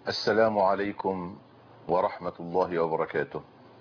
السلام عليكم ورحمة الله وبركاته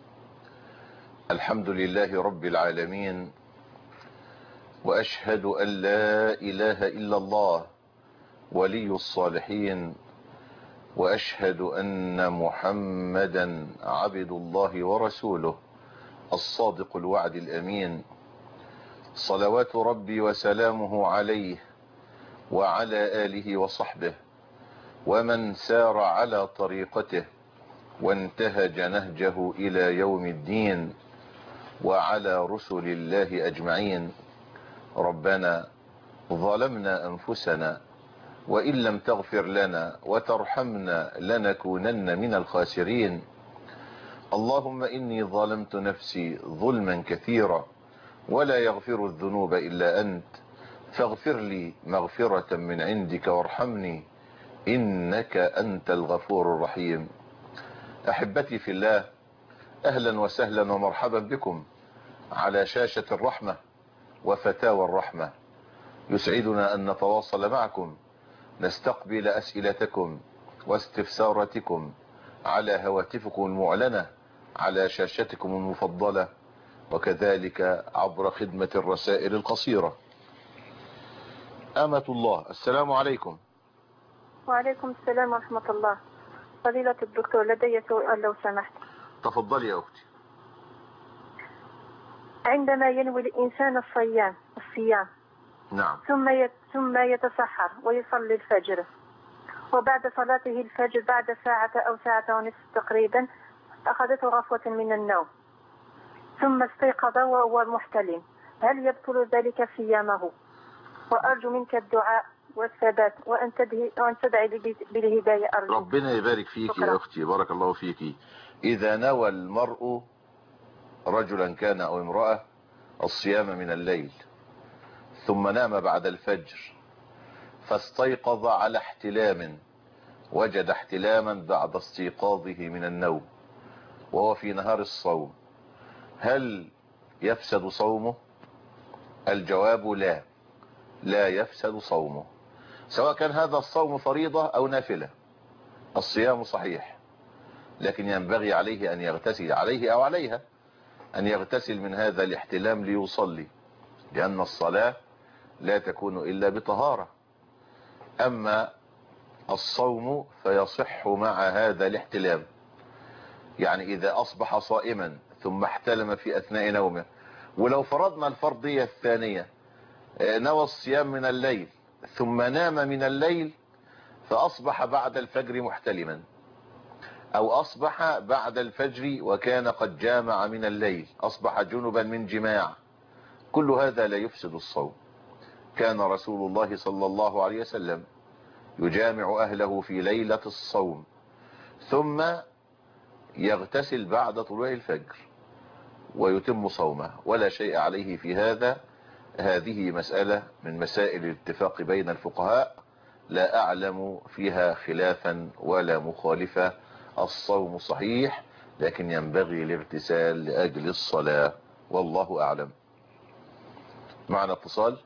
الحمد لله رب العالمين وأشهد أن لا إله إلا الله ولي الصالحين وأشهد أن محمدا عبد الله ورسوله الصادق الوعد الأمين صلوات ربي وسلامه عليه وعلى آله وصحبه ومن سار على طريقته وانتهج نهجه إلى يوم الدين وعلى رسل الله أجمعين ربنا ظلمنا أنفسنا وإن لم تغفر لنا وترحمنا لنكونن من الخاسرين اللهم إني ظلمت نفسي ظلما كثيرا ولا يغفر الذنوب إلا أنت فاغفر لي مغفرة من عندك وارحمني إنك أنت الغفور الرحيم أحبتي في الله أهلا وسهلا ومرحبا بكم على شاشة الرحمة وفتاوى الرحمة يسعدنا أن نتواصل معكم نستقبل أسئلتكم واستفساراتكم على هواتفكم المعلنة على شاشتكم المفضلة وكذلك عبر خدمة الرسائل القصيرة أمة الله السلام عليكم وعليكم السلام ورحمة الله فضيلة الدكتور لدي سؤال لو سمحت تفضلي يا أختي عندما ينوي الإنسان الصيام الصيام نعم ثم يت ثم يتسحر ويصلي الفجر وبعد صلاته الفجر بعد ساعة أو ساعة ونصف تقريبا أخذته غفوة من النوم ثم استيقظ وهو محتلم هل يبطل ذلك صيامه وأرجو منك الدعاء والثبات وأن تدعي وأن تدعي لي بالهداية أرجو ربنا يبارك فيك يا شكرا. أختي بارك الله فيك إذا نوى المرء رجلا كان أو امرأة الصيام من الليل ثم نام بعد الفجر فاستيقظ على احتلام وجد احتلاما بعد استيقاظه من النوم وهو في نهار الصوم هل يفسد صومه الجواب لا لا يفسد صومه سواء كان هذا الصوم فريضة او نافلة الصيام صحيح لكن ينبغي عليه ان يغتسل عليه او عليها ان يغتسل من هذا الاحتلام ليصلي لان الصلاة لا تكون الا بطهارة اما الصوم فيصح مع هذا الاحتلام يعني اذا اصبح صائما ثم احتلم في اثناء نومه ولو فرضنا الفرضية الثانية آه، نوى الصيام من الليل ثم نام من الليل فاصبح بعد الفجر محتلما او اصبح بعد الفجر وكان قد جامع من الليل اصبح جنبا من جماع كل هذا لا يفسد الصوم كان رسول الله صلى الله عليه وسلم يجامع اهله في ليلة الصوم ثم يغتسل بعد طلوع الفجر ويتم صومه ولا شيء عليه في هذا هذه مسألة من مسائل الاتفاق بين الفقهاء لا أعلم فيها خلافا ولا مخالفة الصوم صحيح لكن ينبغي الاغتسال لأجل الصلاة والله أعلم معنا اتصال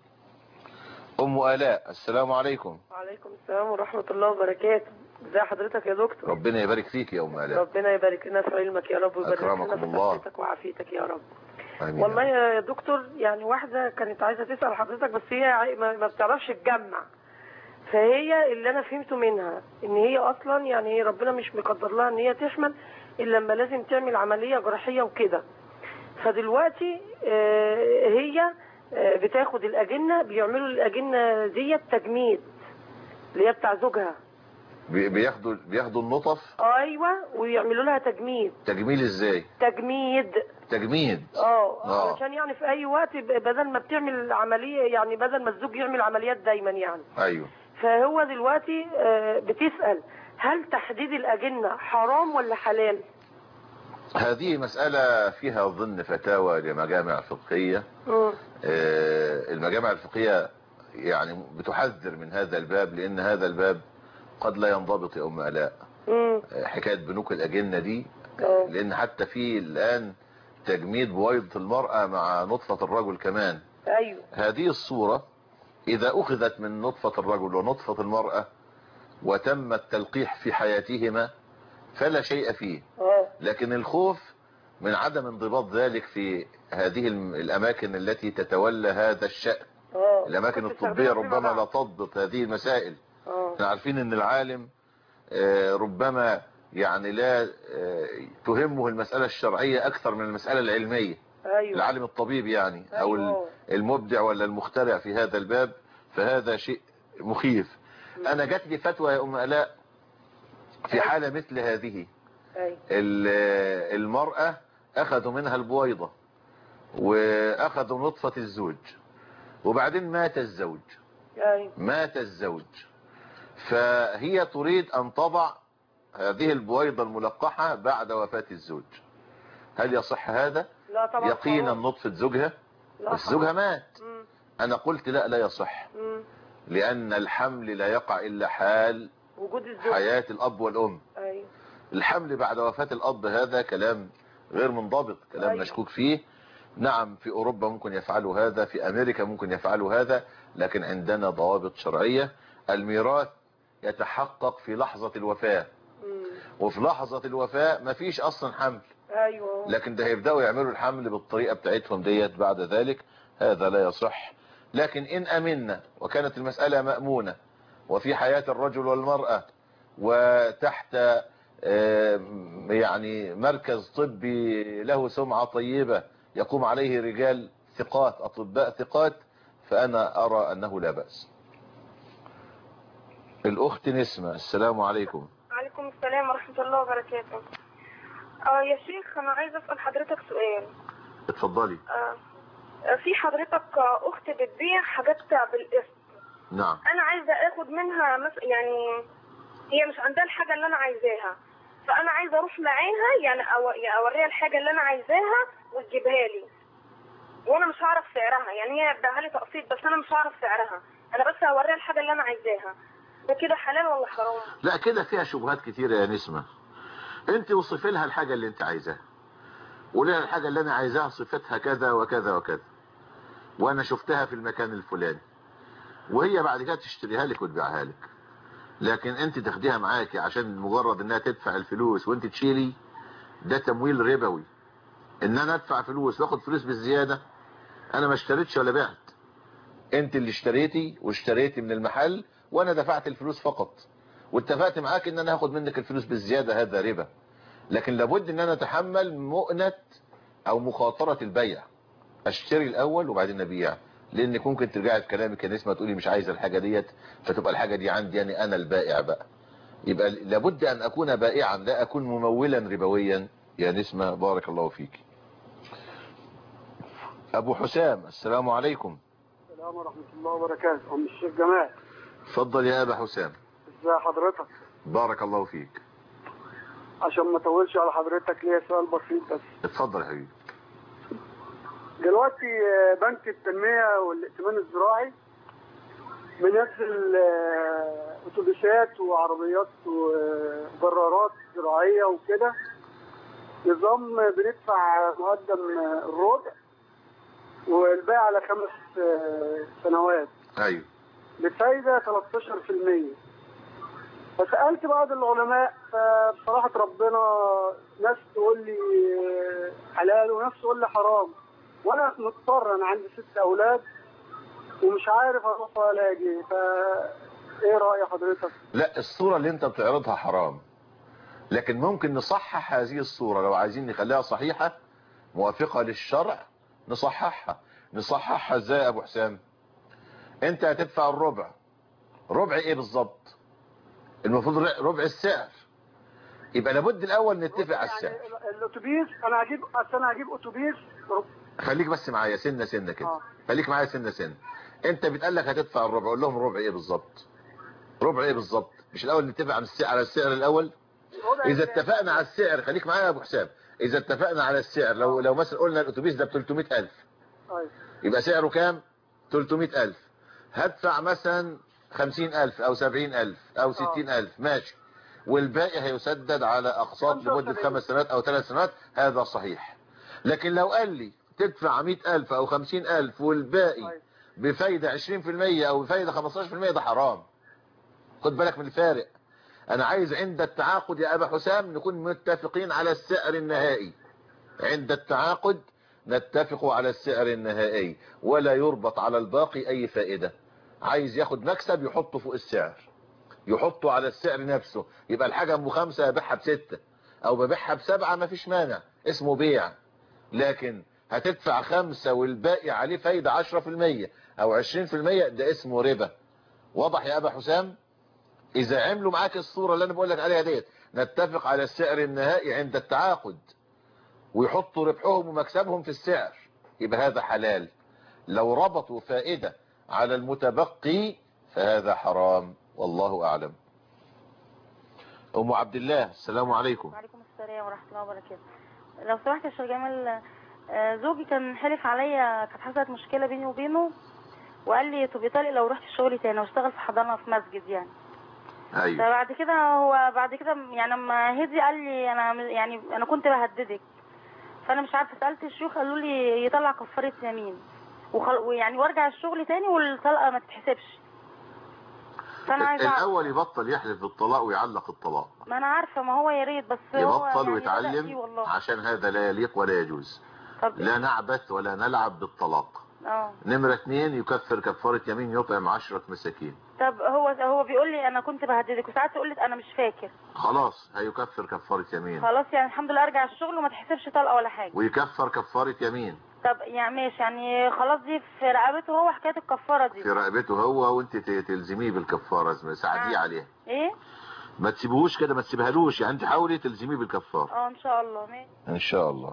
أم آلاء السلام عليكم وعليكم السلام ورحمة الله وبركاته ازي حضرتك يا دكتور ربنا يبارك فيك يا أم آلاء ربنا يبارك لنا في علمك يا رب ويبارك لنا أكرمكم في الله. صحتك وعافيتك يا رب آمين. والله يا دكتور يعني واحدة كانت عايزة تسأل حضرتك بس هي عاي- ما ما بتعرفش تجمع فهي اللي انا فهمته منها ان هي اصلا يعني هي ربنا مش مقدر لها ان هي تحمل الا لما لازم تعمل عملية جراحية وكده فدلوقتي آه، هي آه، بتاخد الاجنة بيعملوا الاجنة ديت تجميد اللي هي بتاع زوجها بي- بياخدوا بياخدوا النطف ايوه ويعملوا لها تجميد تجميل ازاي تجميد تجميد اه آه. علشان يعني في اي وقت ب- بدل ما بتعمل عمليه يعني بدل ما الزوج يعمل عمليات دايما يعني ايوه فهو دلوقتي آه، بتسال هل تحديد الاجنه حرام ولا حلال؟ هذه مسألة فيها ظن فتاوى لمجامع فقهية مم. آه، المجامع الفقهية يعني بتحذر من هذا الباب لأن هذا الباب قد لا ينضبط يا أم ألاء مم. آه، حكاية بنوك الأجنة دي آه. لأن حتى في الآن تجميد بويضة المرأة مع نطفة الرجل كمان ايوه هذه الصورة إذا أخذت من نطفة الرجل ونطفة المرأة وتم التلقيح في حياتهما فلا شيء فيه اه لكن الخوف من عدم انضباط ذلك في هذه الم- الأماكن التي تتولى هذا الشأن اه الأماكن كنت الطبية بتستخدمها فيما ربما لا بعد. تضبط هذه المسائل اه احنا عارفين ان العالم آه، ربما يعني لا آه، تهمه المسألة الشرعية أكثر من المسألة العلمية ايوه العالم الطبيب يعني أو أيوة. المبدع ولا المخترع في هذا الباب فهذا شيء مخيف أنا جات لي فتوى يا أم ألاء في حالة مثل هذه ايوه ال- المرأة أخذوا منها البويضة وأخذوا نطفة الزوج وبعدين مات الزوج ايوه مات الزوج فهي تريد أن تضع هذه البويضة الملقحة بعد وفاة الزوج هل يصح هذا لا طبعا يقينا حرام. نطفة زوجها لا بس زوجها حرام. مات مم. أنا قلت لا لا يصح مم. لأن الحمل لا يقع إلا حال وجود الزوج حياة الأب والأم ايوه الحمل بعد وفاة الأب هذا كلام غير منضبط كلام أيوة. مشكوك فيه نعم في أوروبا ممكن يفعلوا هذا في أمريكا ممكن يفعلوا هذا لكن عندنا ضوابط شرعية الميراث يتحقق في لحظة الوفاة مم. وفي لحظة الوفاة مفيش أصلا حمل ايوه لكن ده هيبدأوا يعملوا الحمل بالطريقة بتاعتهم ديت بعد ذلك هذا لا يصح لكن إن أمنا وكانت المسألة مأمونة وفي حياة الرجل والمرأة وتحت آه، يعني مركز طبي له سمعة طيبة يقوم عليه رجال ثقات أطباء ثقات فأنا أرى أنه لا بأس الأخت نسمة السلام عليكم وعليكم السلام ورحمة الله وبركاته آه يا شيخ أنا عايزة أسأل حضرتك سؤال اتفضلي آه آه، في حضرتك آه، أخت بتبيع حاجات بالقسط نعم أنا عايزة آخد منها مس... يعني هي مش عندها الحاجة اللي أنا عايزاها فأنا عايزة أروح معاها يعني أو... يعني أوريها الحاجة اللي أنا عايزاها وتجيبها لي وأنا مش هعرف سعرها يعني هي اداها لي تقسيط بس أنا مش هعرف سعرها أنا بس هوريها الحاجة اللي أنا عايزاها ده كده حلال ولا حرام؟ لا كده فيها شبهات كتيرة يا نسمة انت وصفي لها الحاجة اللي انت عايزاها قولي لها الحاجة اللي انا عايزاها صفتها كذا وكذا وكذا وانا شفتها في المكان الفلاني وهي بعد كده تشتريها لك وتبيعها لك لكن انت تاخديها معاكي عشان مجرد انها تدفع الفلوس وانت تشيلي ده تمويل ربوي ان انا ادفع فلوس واخد فلوس بالزيادة انا ما اشتريتش ولا بعت انت اللي اشتريتي واشتريتي من المحل وانا دفعت الفلوس فقط واتفقت معاك ان انا هاخد منك الفلوس بالزيادة هذا ربا لكن لابد ان انا اتحمل مؤنة او مخاطرة البيع اشتري الاول وبعدين ابيع لانك ممكن ترجعي في كلامك يا نسمة تقولي مش عايزة الحاجة ديت فتبقى الحاجة دي عندي يعني انا البائع بقى يبقى لابد ان اكون بائعا لا اكون ممولا ربويا يا نسمة بارك الله فيك ابو حسام السلام عليكم السلام ورحمة الله وبركاته أم الشيخ جمال اتفضل يا ابا حسام ازي حضرتك بارك الله فيك عشان ما اطولش على حضرتك ليا سؤال بسيط بس اتفضل يا حبيبي دلوقتي آه، بنك التنمية والائتمان الزراعي منزل آه، اتوبيسات وعربيات وجرارات زراعية وكده نظام بندفع مقدم آه، الربع والباقي على خمس آه، سنوات ايوه بفايدة 13% فسألت بعض العلماء فبصراحة ربنا ناس تقول لي حلال وناس تقول لي حرام وانا مضطر انا عندي ست اولاد ومش عارف اروح ولا اجي فا ايه رأي حضرتك؟ لا الصورة اللي انت بتعرضها حرام لكن ممكن نصحح هذه الصورة لو عايزين نخليها صحيحة موافقة للشرع نصححها نصححها ازاي يا ابو حسام انت هتدفع الربع ربع ايه بالظبط المفروض ربع السعر يبقى لابد الاول نتفق على السعر يعني الاتوبيس انا هجيب اصل انا هجيب اتوبيس خليك بس معايا سنة سنة كده آه. خليك معايا سنة سنة انت بتقال لك هتدفع الربع قول لهم ربع ايه بالظبط ربع ايه بالظبط مش الاول نتفق على السعر على السعر الاول اذا اتفقنا على السعر خليك معايا يا ابو حسام اذا اتفقنا على السعر لو لو مثلا قلنا الاتوبيس ده ب 300000 أيوة. يبقى سعره كام 300000 هدفع مثلا 50000 او 70000 او 60000 ماشي والباقي هيسدد على اقساط لمدة 75. خمس سنوات او ثلاث سنوات هذا صحيح لكن لو قال لي تدفع 100000 او 50000 والباقي أيوة. بفايدة 20% او بفايدة 15% ده حرام خد بالك من الفارق انا عايز عند التعاقد يا ابا حسام نكون متفقين على السعر النهائي عند التعاقد نتفق على السعر النهائي ولا يربط على الباقي اي فائدة عايز ياخد مكسب يحطه فوق السعر يحطه على السعر نفسه يبقى الحاجة ام خمسة يبيعها بستة او ببيعها بسبعة ما فيش مانع اسمه بيع لكن هتدفع خمسة والباقي عليه فايدة عشرة في المية او عشرين في المية ده اسمه ربا واضح يا ابا حسام اذا عملوا معاك الصورة اللي انا بقول لك عليها ديت نتفق على السعر النهائي عند التعاقد ويحطوا ربحهم ومكسبهم في السعر يبقى هذا حلال لو ربطوا فائدة على المتبقي فهذا حرام والله اعلم ام عبد الله السلام عليكم وعليكم السلام ورحمة الله وبركاته لو سمحت يا شيخ جمال آه، زوجي كان حلف عليا كانت حصلت مشكلة بيني وبينه وقال لي تبقي طالق لو رحت الشغل تاني واشتغل في حضانة في مسجد يعني ايوه فبعد كده هو بعد كده يعني لما هدي قال لي انا يعني انا كنت بهددك فانا مش عارفه سالت الشيوخ قالوا لي يطلع كفاره يمين وخل... ويعني وارجع الشغل تاني والطلقه ما تتحسبش فانا عايزه أعرف- الاول يبطل يحلف بالطلاق ويعلق الطلاق ما انا عارفه ما هو يا ريت بس هو يبطل يعني بدأ فيه ويتعلم والله عشان هذا لا يليق ولا يجوز طب لا نعبث ولا نلعب بالطلاق اه نمرة اتنين يكفر كفارة يمين يطعم عشرة مساكين طب هو هو بيقول لي انا كنت بهددك وساعات يقول لي انا مش فاكر خلاص هيكفر كفارة يمين خلاص يعني الحمد لله ارجع الشغل وما تحسبش طلقه ولا حاجه ويكفر كفارة يمين طب يعني ماشي يعني خلاص دي في رقبته هو حكايه الكفاره دي في رقبته هو وانت ت- تلزميه بالكفارة ساعديه آه. عليها ايه ما تسيبوهوش كده ما تسيبهالوش يعني انت حاولي تلزميه بالكفارة اه ان شاء الله ماشي ان شاء الله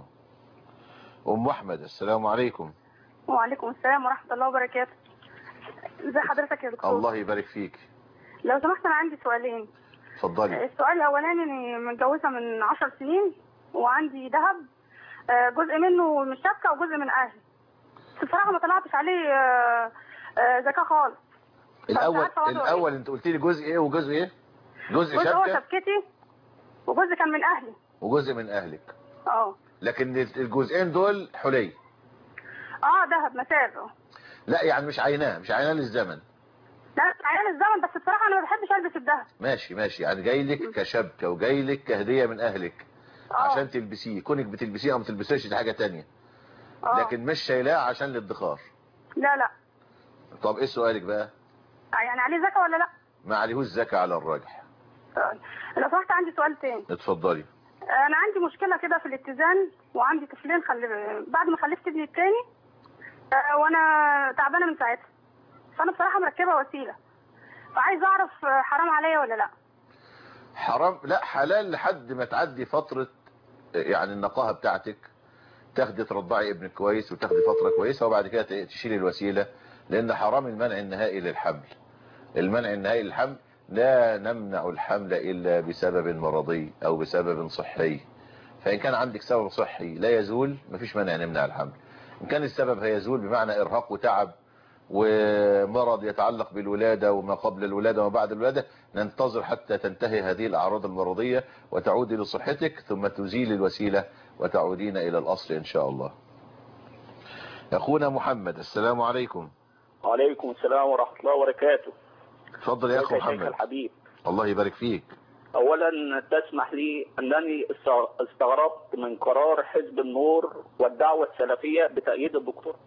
ام احمد السلام عليكم وعليكم السلام ورحمة الله وبركاته ازي حضرتك يا دكتور الله يبارك فيك لو سمحت انا عندي سؤالين اتفضلي السؤال الاولاني اني متجوزة من عشر سنين وعندي ذهب آه، جزء منه من الشبكة وجزء من اهلي بس بصراحة ما طلعتش عليه آه، آه، زكاة خالص الاول عارفة وضعه إيه؟ الاول انت قلت لي جزء ايه وجزء ايه جزء جزء هو شبكة شبكتي وجزء كان من اهلي وجزء من اهلك اه لكن الجزئين دول حلي اه ذهب مسافة لا يعني مش عيناه مش عيناه للزمن لا عيان الزمن بس بصراحة انا ما بحبش البس الذهب ماشي ماشي يعني جاي لك كشبكة وجاي لك كهدية من اهلك اه عشان تلبسيه كونك بتلبسيه او ما تلبسيش دي حاجة تانية اه لكن مش شايلاه عشان الادخار لا لا طب ايه سؤالك بقى يعني عليه زكاة ولا لا ما عليهوش زكاة على الراجح طيب. لو سمحت عندي سؤال تاني اتفضلي انا عندي مشكله كده في الاتزان وعندي طفلين خل... بعد ما خلفت ابني التاني آه، وانا تعبانه من ساعتها فانا بصراحه مركبه وسيله فعايزه اعرف آه، حرام عليا ولا لا حرام لا حلال لحد ما تعدي فترة يعني النقاهة بتاعتك تاخدي ترضعي ابنك كويس وتاخدي فترة كويسة وبعد كده ت- تشيلي الوسيلة لان حرام المنع النهائي للحمل المنع النهائي للحمل لا نمنع الحمل الا بسبب مرضي او بسبب صحي فان كان عندك سبب صحي لا يزول مفيش مانع نمنع الحمل ان كان السبب هيزول بمعنى ارهاق وتعب ومرض يتعلق بالولادة وما قبل الولادة وما بعد الولادة ننتظر حتى تنتهي هذه الأعراض المرضية وتعودي لصحتك ثم تزيل الوسيلة وتعودين إلى الأصل إن شاء الله أخونا محمد السلام عليكم وعليكم السلام ورحمة الله وبركاته تفضل يا أخو كيف شيخ محمد الحبيب الله يبارك فيك أولا تسمح لي أنني است- استغربت من قرار حزب النور والدعوة السلفية بتأييد الدكتور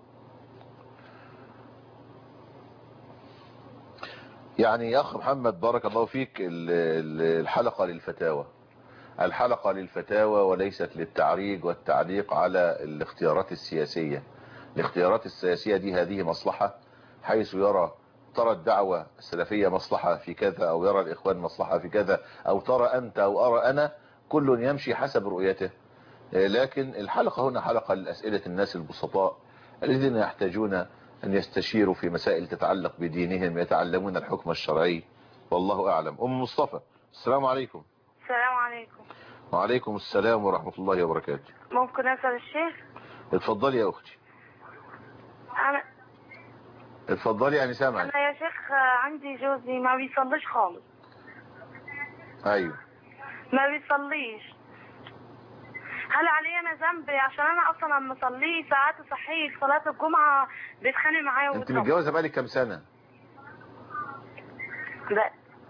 يعني يا أخ محمد بارك الله فيك ال- ال- الحلقة للفتاوى الحلقة للفتاوى وليست للتعريج والتعليق على الاختيارات السياسية الاختيارات السياسية دي هذه مصلحة حيث يرى ترى الدعوة السلفية مصلحة في كذا أو يرى الإخوان مصلحة في كذا أو ترى أنت أو أرى أنا كل يمشي حسب رؤيته لكن الحلقة هنا حلقة لأسئلة الناس البسطاء الذين يحتاجون أن يستشيروا في مسائل تتعلق بدينهم يتعلمون الحكم الشرعي والله أعلم أم مصطفى السلام عليكم السلام عليكم وعليكم السلام ورحمة الله وبركاته ممكن اسال الشيخ اتفضلي يا أختي انا اتفضلي يعني سامعك انا يا شيخ عندي جوزي ما بيصليش خالص أيوه ما بيصليش هل علي انا ذنب عشان انا اصلا لما اصليه ساعات صحيح صلاه الجمعه بيتخانق معايا أنت وبيضرب. متجوزة بقالك كام سنة لا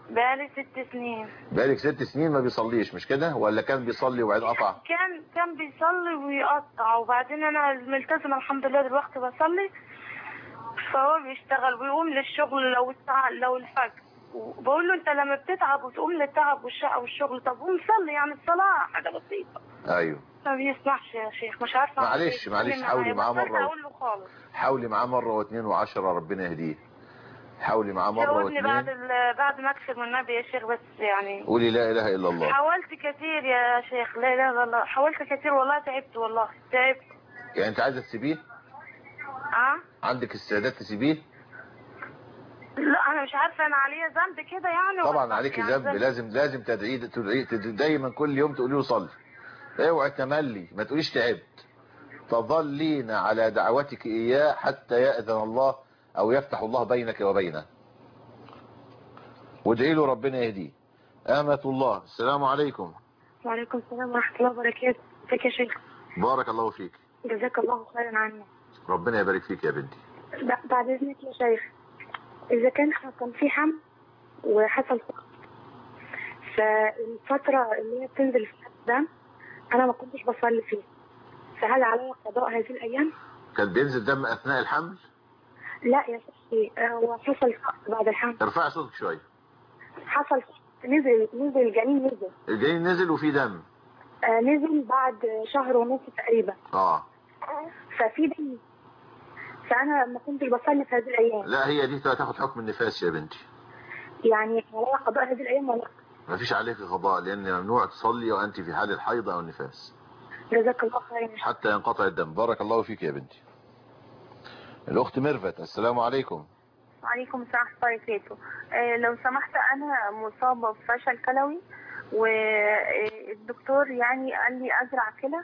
بقالي ست سنين بقالك ست سنين ما بيصليش مش كده ولا كان بيصلي وبعدين قطع كان كان بيصلي ويقطع وبعدين انا ملتزمه الحمد لله دلوقتي بصلي فهو بيشتغل ويقوم للشغل لو الساعة لو الفجر وبقول له انت لما بتتعب وتقوم للتعب والشقه والشغل طب قوم صلي يعني الصلاه حاجه بسيطه ايوه ما بيسمعش يا شيخ مش عارفه أعمل معلش- إيه. معلش يتكلم حاولي معايا. معاه بطلت مرة. اقول له خالص حاولي معاه مرة واثنين وعشرة ربنا يهديه حاولي معاه مرة جاوبني بعد واثنين ال- بعد ما اكثر من النبي يا شيخ بس يعني قولي لا اله الا الله حاولت كتير يا شيخ لا اله الا الله حاولت كتير والله تعبت والله تعبت يعني انت عايزة تسيبيه اه عندك استعداد تسيبيه لا انا مش عارفه انا عليا ذنب كده يعني طبعا ولا- عليك يعني ذنب لازم لازم تدعي تدعي تدعي- دايما كل يوم تقولي له صلي اوعي تملي ما تقوليش تعبت تظلين على دعوتك اياه حتى يأذن الله او يفتح الله بينك وبينه وادعي له ربنا يهديه آمة الله السلام عليكم وعليكم السلام ورحمة الله وبركاته ازيك يا شيخ بارك الله فيك جزاك الله خيرا عني ربنا يبارك فيك يا بنتي ب- بعد اذنك يا شيخ اذا كان كان في حمل وحصل سقط فالفترة اللي هي بتنزل فيها الدم انا ما كنتش بصلي فيها فهل علي قضاء هذه الايام؟ كان بينزل دم اثناء الحمل لا يا شيخي آه، هو حصل سقط بعد الحمل ارفعي صوتك شويه حصل سقط نزل نزل الجنين نزل الجنين نزل وفي دم آه، نزل بعد شهر ونص تقريبا اه ففي دم فانا ما كنتش بصلي في هذه الايام لا هي دي تاخد حكم النفاس يا بنتي يعني علي قضاء هذه الايام ولا ما فيش عليك قضاء لان ممنوع تصلي وانت في حال الحيض او النفاس جزاك الله خيرا حتى ينقطع الدم بارك الله فيك يا بنتي الاخت ميرفت السلام عليكم وعليكم السلام ورحمة الله وبركاته آه، لو سمحت أنا مصابة بفشل كلوي والدكتور يعني قال لي أزرع كلى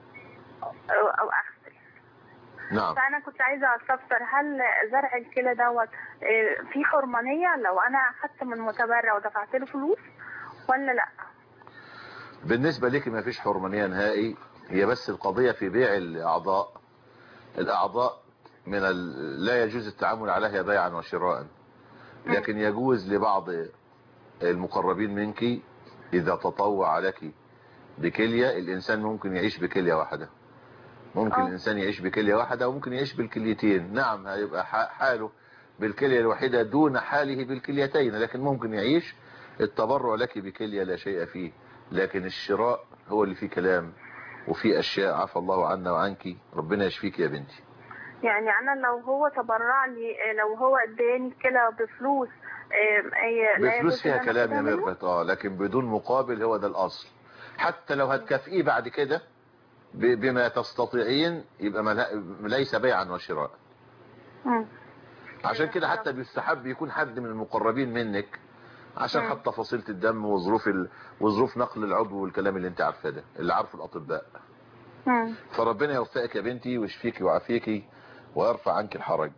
أو أو أغسل نعم فأنا كنت عايزة أستفسر هل زرع الكلى دوت آه، في حرمانية لو أنا أخدت من متبرع ودفعت له فلوس ولا لأ؟ بالنسبة لك ما فيش حرمانية نهائي هي بس القضية في بيع الأعضاء الأعضاء من ال... لا يجوز التعامل عليها بيعا وشراء لكن يجوز لبعض المقربين منك إذا تطوع لك بكلية الإنسان ممكن يعيش بكلية واحدة ممكن آه. الإنسان يعيش بكلية واحدة وممكن يعيش بالكليتين نعم هيبقى ح- حاله بالكلية الواحدة دون حاله بالكليتين لكن ممكن يعيش التبرع لك بكلية لا شيء فيه لكن الشراء هو اللي فيه كلام وفيه أشياء عفى الله عنا وعنك ربنا يشفيك يا بنتي يعني أنا لو هو تبرع لي آه، لو هو اداني كلى بفلوس آه، أي- لا بفلوس يجوز فيها إن أنا كلام يا أخدها منه؟ ميرفت اه لكن بدون مقابل هو ده الأصل حتى لو هتكافئيه بعد كده ب- بما تستطيعين يبقى ملا- ليس بيعا وشراء مم. عشان كده حتى بيستحب يكون حد من المقربين منك عشان مم. حتى فصيلة الدم وظروف ال... وظروف نقل العضو والكلام اللي انت عارفاه ده اللي عارفه الاطباء مم. فربنا يوفقك يا بنتي ويشفيك ويعافيك ويرفع عنك الحرج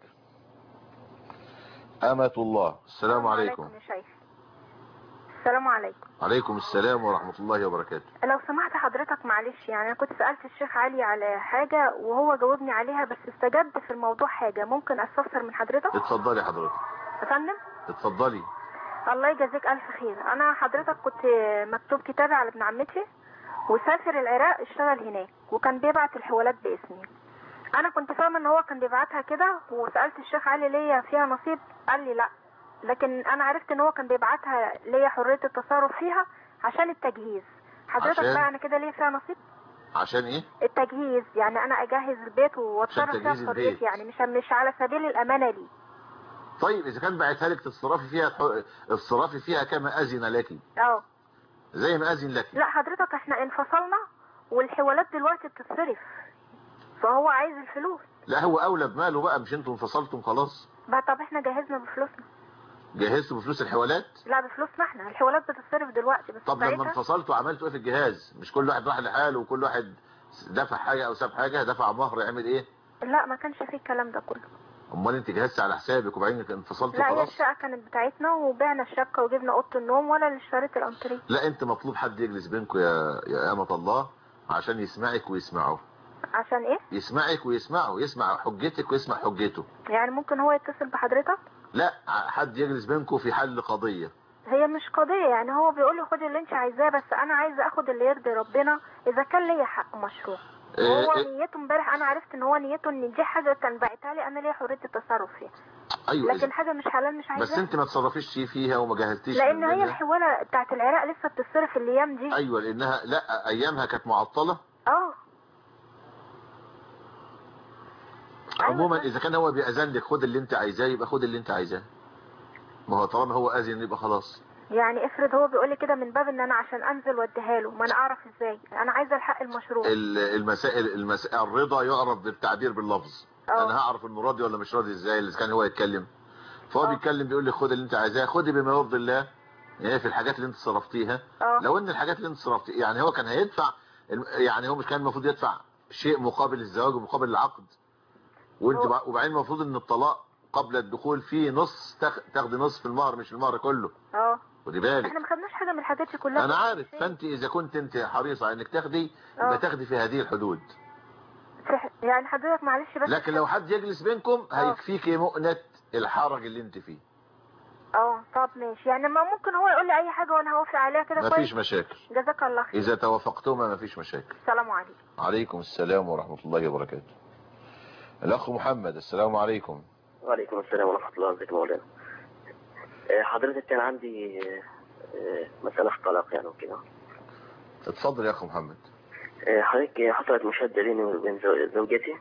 أمة الله السلام عليكم يا شيخ السلام عليكم عليكم السلام ورحمة الله وبركاته لو سمحت حضرتك معلش يعني انا كنت سألت الشيخ علي على حاجة وهو جاوبني عليها بس استجبت في الموضوع حاجة ممكن استفسر من حضرتك اتفضلي حضرتك يا فندم اتفضلي الله يجازيك الف خير انا حضرتك كنت مكتوب كتابي على ابن عمتي وسافر العراق اشتغل هناك وكان بيبعت الحوالات باسمي انا كنت فاهمه ان هو كان بيبعتها كده وسالت الشيخ علي ليا فيها نصيب قال لي لا لكن انا عرفت ان هو كان بيبعتها ليا حريه التصرف فيها عشان التجهيز حضرتك عشان؟ بقى انا كده ليه فيها نصيب عشان ايه التجهيز يعني انا اجهز البيت واتصرف عشان فيها تجهيز بحريتي البيت. يعني مش مش على سبيل الامانه لي طيب اذا كان بعتها لك تتصرفي فيها تح- اتصرفي فيها كما اذن لك اه زي ما اذن لك لا حضرتك احنا انفصلنا والحوالات دلوقتي بتتصرف فهو عايز الفلوس لا هو اولى بماله بقى مش انتوا انفصلتم خلاص بقى طب احنا جهزنا بفلوسنا جهزتوا بفلوس الحوالات لا بفلوسنا احنا الحوالات بتتصرف دلوقتي بس طب لما ساعتها- انفصلتوا عملتوا ايه في الجهاز مش كل واحد راح لحاله وكل واحد دفع حاجة او ساب حاجة دفع مهر يعمل ايه لا ما كانش فيه الكلام ده كله امال انت جهزت على حسابك وبعدين انفصلتوا لا هي خلاص الشقة كانت بتاعتنا وبعنا الشقة وجبنا أوضة النوم ولا اللي اشتريت الأنتريه لا انت مطلوب حد يجلس بينكم يا يا امة الله عشان يسمعك ويسمعه عشان ايه؟ يسمعك ويسمعه يسمع حجتك ويسمع حجته يعني ممكن هو يتصل بحضرتك؟ لا حد يجلس بينكم في حل قضية هي مش قضية يعني هو بيقول لي خدي اللي انت عايزاه بس انا عايزة اخد اللي يرضي ربنا اذا كان ليا حق مشروع هو إيه، نيته امبارح انا عرفت ان هو نيته ان دي حاجة كان باعتها لي انا ليا حرية التصرف فيها ايوه لكن حاجة مش حلال مش بس عايزاها انت ما تصرفيش فيها وما جهزتيش لان من هي منها. الحوالة بتاعت العراق لسه بتصرف الايام دي ايوه لانها لا ايامها كانت معطله اه عموما اذا كان هو بيأذن لك خد اللي انت عايزاه يبقى خد اللي انت عايزاه ما هو طالما هو اذن يبقى خلاص يعني افرض هو بيقول لي كده من باب ان انا عشان انزل واديها له ما انا اعرف ازاي انا عايزه الحق المشروع ال- المسائل المسائل الرضا يعرف بالتعبير باللفظ اه. انا هعرف انه راضي ولا مش راضي ازاي اذا كان هو يتكلم فهو اه. بيتكلم بيقول لي خد اللي انت عايزاه خدي بما يرضي الله يعني في الحاجات اللي انت صرفتيها اه. لو ان الحاجات اللي انت صرفتيها يعني هو كان هيدفع الم- يعني هو مش كان المفروض يدفع شيء مقابل الزواج ومقابل العقد وانت هو- بع- وبعدين المفروض ان الطلاق قبل الدخول فيه نص تاخ- تاخدي نصف المهر مش المهر كله اه خدي بالك احنا ما خدناش حاجه من الحاجات دي كلها انا عارف فانت اذا كنت انت حريصه انك تاخدي يبقى اه. تاخدي في هذه الحدود في- يعني حضرتك معلش بس لكن لو حد يجلس بينكم اه. هيكفيكي مؤنة الحرج اللي انت فيه اه طب ماشي يعني ما ممكن هو يقول لي اي حاجه وانا هوافق عليها كده كويس مفيش مشاكل جزاك الله خير اذا توافقتما مفيش مشاكل السلام عليكم عليكم السلام ورحمة الله وبركاته الاخ محمد السلام عليكم وعليكم السلام ورحمة الله وبركاته مولانا آه، حضرتك كان عندي آه، آه، مسألة في طلاق يعني وكده اتفضل يا اخ محمد آه، حضرتك حصلت مشادة بيني وبين زو- زوجتي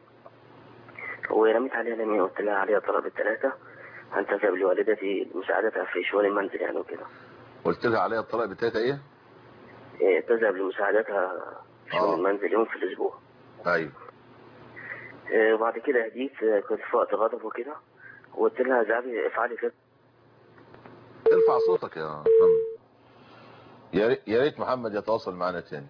ورميت عليها اليمين وقلت لها عليها طلب الثلاثة أن تذهب لوالدتي مساعدتها في شؤون المنزل يعني وكده قلت لها عليا الطلاق بتاعتها ايه آه، تذهب لمساعدتها في شؤون آه. المنزل يوم في الأسبوع ايوه آه، وبعد كده هديت آه، كنت في وقت غضب وكده وقلت لها ذهبي افعلي كده ارفع صوتك يا محمد يا ريت- يا ريت محمد يتواصل معنا تاني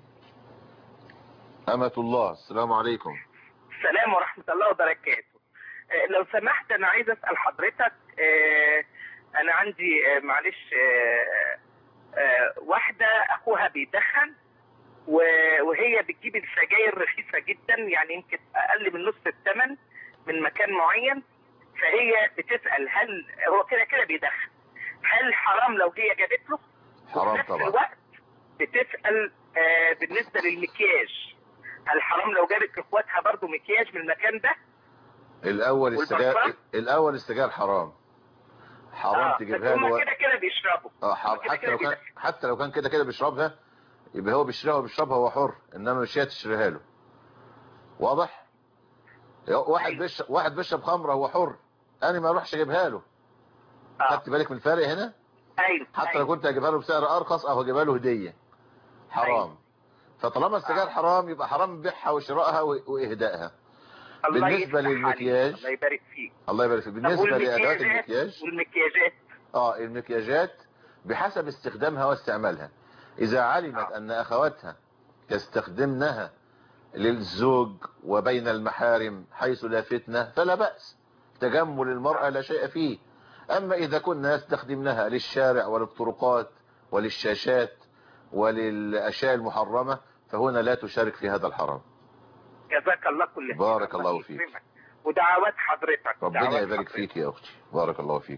أمة الله السلام عليكم السلام ورحمة الله وبركاته آه، لو سمحت أنا عايز أسأل حضرتك آه، أنا عندي آه، معلش آه، آه، واحدة أخوها بيدخن و- وهي بتجيب السجاير رخيصة جدا يعني يمكن أقل من نص الثمن من مكان معين فهي بتسأل هل هو كده كده بيدخن هل حرام لو هي جابت له؟ وفي حرام نفس طبعا الوقت بتسأل آه، بالنسبة للمكياج هل حرام لو جابت لاخواتها برضه مكياج من المكان ده؟ الأول السجاير والبرفان؟ الأول السجاير حرام حرام اه بس تجيبها هم له كده كده بيشربوا اه حر... كده حتى كده لو كان حتى لو كان كده كده بيشربها يبقى هو بيشربها وبيشربها هو حر انما مش هي تشتريها له واضح واحد بيشرب واحد بيشرب خمره هو حر انا ما اروحش اجيبها له اه خدت بالك من الفرق هنا ايوه حتى لو كنت اجيبها له بسعر ارخص او اجيبها له هديه حرام فطالما السجاير حرام يبقى حرام بيعها وشرائها و- واهدائها الله بالنسبة يفتح عليك. للمكياج الله يبارك فيك الله يبارك فيك طب بالنسبه لادوات والمكياجات المكياج والمكياجات اه المكياجات بحسب استخدامها واستعمالها اذا علمت آه. ان اخواتها يستخدمنها للزوج وبين المحارم حيث لا فتنة فلا بأس تجمل المرأة لا شيء فيه اما اذا كنا نستخدمنها للشارع وللطرقات وللشاشات وللاشياء المحرمة فهنا لا تشارك في هذا الحرام جزاك الله كل خير بارك الله فيك. يكرمك. ودعوات حضرتك ربنا دعوات يبارك حضرتك. فيك يا اختي بارك الله فيك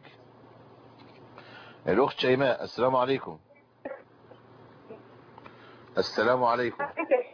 الاخت شيماء السلام عليكم السلام عليكم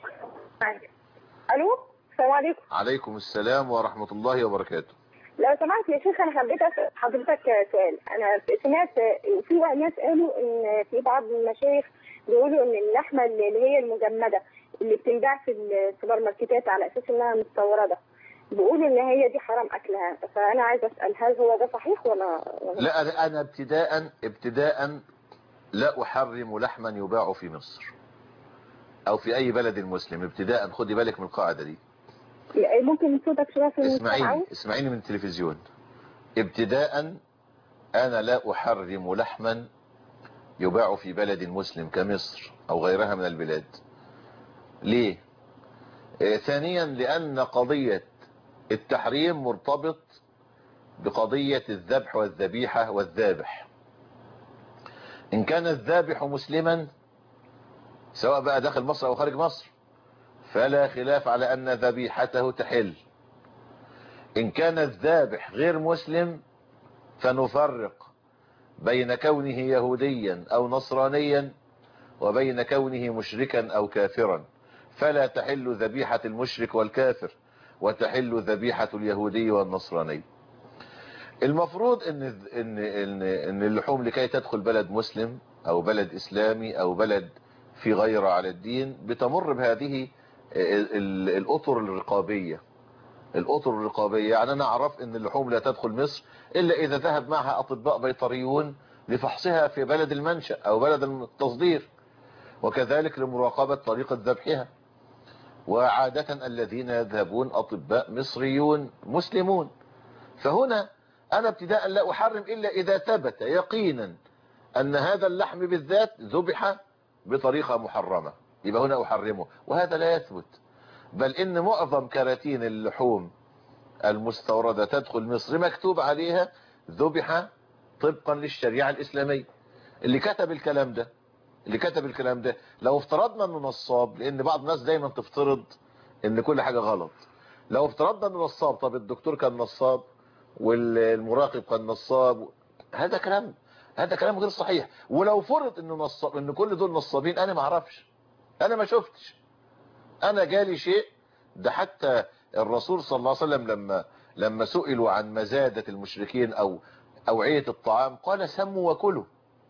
الو السلام عليكم عليكم السلام ورحمة الله وبركاته لو سمحت يا شيخ انا حبيت اسال حضرتك سؤال انا سمعت في ناس قالوا ان في بعض المشايخ بيقولوا ان اللحمه اللي هي المجمده اللي بتنباع في السوبر ماركتات على اساس انها مستورده بيقولوا ان هي دي حرام اكلها فانا عايزه اسال هل هو ده صحيح ولا ولا لا أنا- انا ابتداء ابتداء لا احرم لحما يباع في مصر او في اي بلد مسلم ابتداء خدي بالك من القاعدة دي لا، ممكن صوتك شويه في اسمعيني المستوعب اسمعيني من التلفزيون ابتداء انا لا احرم لحما يباع في بلد مسلم كمصر او غيرها من البلاد ليه آه، ثانيا لان قضية التحريم مرتبط بقضية الذبح والذبيحة والذابح ان كان الذابح مسلما سواء بقى داخل مصر او خارج مصر فلا خلاف على ان ذبيحته تحل ان كان الذابح غير مسلم فنفرق بين كونه يهوديا أو نصرانيا وبين كونه مشركا أو كافرا فلا تحل ذبيحة المشرك والكافر وتحل ذبيحة اليهودي والنصراني المفروض ان ان ان ان اللحوم لكي تدخل بلد مسلم او بلد اسلامي او بلد في غير على الدين بتمر بهذه ال- ال- الاطر الرقابيه الاطر الرقابيه يعني انا اعرف ان اللحوم لا تدخل مصر الا اذا ذهب معها اطباء بيطريون لفحصها في بلد المنشا او بلد التصدير وكذلك لمراقبه طريقه ذبحها وعاده الذين يذهبون اطباء مصريون مسلمون فهنا أنا ابتداء لا أحرم إلا إذا ثبت يقينا أن هذا اللحم بالذات ذبح بطريقة محرمة يبقى هنا أحرمه وهذا لا يثبت بل إن معظم كراتين اللحوم المستوردة تدخل مصر مكتوب عليها ذبح طبقا للشريعة الإسلامية اللي كتب الكلام ده اللي كتب الكلام ده لو افترضنا انه نصاب لان بعض الناس دايما تفترض ان كل حاجة غلط لو افترضنا انه نصاب طب الدكتور كان نصاب والمراقب كان نصاب هذا كلام هذا كلام غير صحيح ولو فرض انه نصاب ان كل دول نصابين انا ما اعرفش انا ما شفتش انا جالي شيء ده حتى الرسول صلى الله عليه وسلم لما لما سئلوا عن مزادة المشركين او اوعية الطعام قال سموا وكلوا